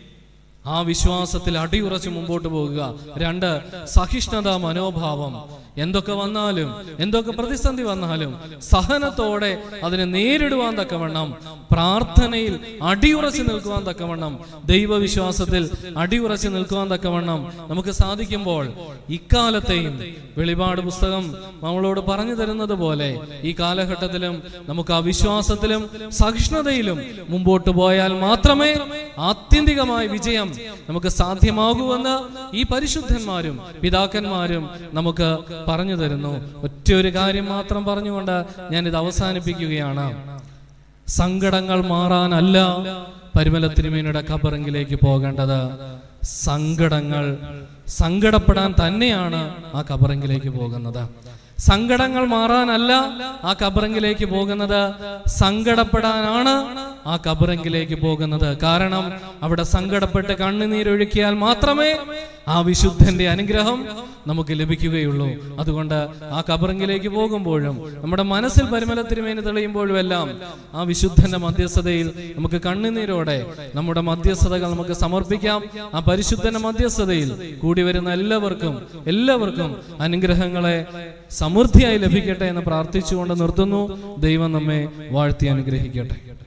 ആ വിശ്വാസത്തിൽ അടിയുറച്ച് മുമ്പോട്ട് പോകുക രണ്ട് സഹിഷ്ണുത മനോഭാവം എന്തൊക്കെ വന്നാലും എന്തൊക്കെ പ്രതിസന്ധി വന്നാലും സഹനത്തോടെ അതിനെ നേരിടുവാൻ തക്കവണ്ണം പ്രാർത്ഥനയിൽ അടിയുറച്ച് നിൽക്കുവാൻ തക്കവണ്ണം ദൈവവിശ്വാസത്തിൽ അടിയുറച്ച് നിൽക്കുവാൻ തക്കവണ്ണം നമുക്ക് സാധിക്കുമ്പോൾ ഇക്കാലത്തെയും വെളിപാട് പുസ്തകം നമ്മളോട് പറഞ്ഞു തരുന്നത് പോലെ ഈ കാലഘട്ടത്തിലും നമുക്ക് ആ വിശ്വാസത്തിലും സഹിഷ്ണുതയിലും മുമ്പോട്ട് പോയാൽ മാത്രമേ ആത്യന്തികമായ വിജയം നമുക്ക് സാധ്യമാകൂവെന്ന് ഈ പരിശുദ്ധന്മാരും പിതാക്കന്മാരും നമുക്ക് പറഞ്ഞു തരുന്നു ഒറ്റ ഒരു കാര്യം മാത്രം പറഞ്ഞുകൊണ്ട് ഞാൻ ഇത് അവസാനിപ്പിക്കുകയാണ് സങ്കടങ്ങൾ മാറാനല്ല പരിമല തിരുമേനിയുടെ കബറിങ്കിലേക്ക് പോകേണ്ടത് സങ്കടങ്ങൾ സങ്കടപ്പെടാൻ തന്നെയാണ് ആ കബറിങ്കിലേക്ക് പോകുന്നത് സങ്കടങ്ങൾ മാറാനല്ല ആ കബറിങ്കിലേക്ക് പോകുന്നത് സങ്കടപ്പെടാനാണ് ആ കബറിങ്കിലേക്ക് പോകുന്നത് കാരണം അവിടെ സങ്കടപ്പെട്ട് കണ്ണുനീരൊഴുക്കിയാൽ മാത്രമേ ആ വിശുദ്ധന്റെ അനുഗ്രഹം നമുക്ക് ലഭിക്കുകയുള്ളൂ അതുകൊണ്ട് ആ കബറിങ്കിലേക്ക് പോകുമ്പോഴും നമ്മുടെ മനസ്സിൽ പരിമല തിരുമേനി തെളിയുമ്പോഴും എല്ലാം ആ വിശുദ്ധന്റെ മധ്യസ്ഥതയിൽ നമുക്ക് കണ്ണുനീരോടെ നമ്മുടെ മധ്യസ്ഥതകൾ നമുക്ക് സമർപ്പിക്കാം ആ പരിശുദ്ധന്റെ മധ്യസ്ഥതയിൽ കൂടി വരുന്ന എല്ലാവർക്കും എല്ലാവർക്കും അനുഗ്രഹങ്ങളെ സമൃദ്ധിയായി ലഭിക്കട്ടെ എന്ന് പ്രാർത്ഥിച്ചുകൊണ്ട് നിർത്തുന്നു ദൈവം നമ്മെ വാഴ്ത്തി അനുഗ്രഹിക്കട്ടെ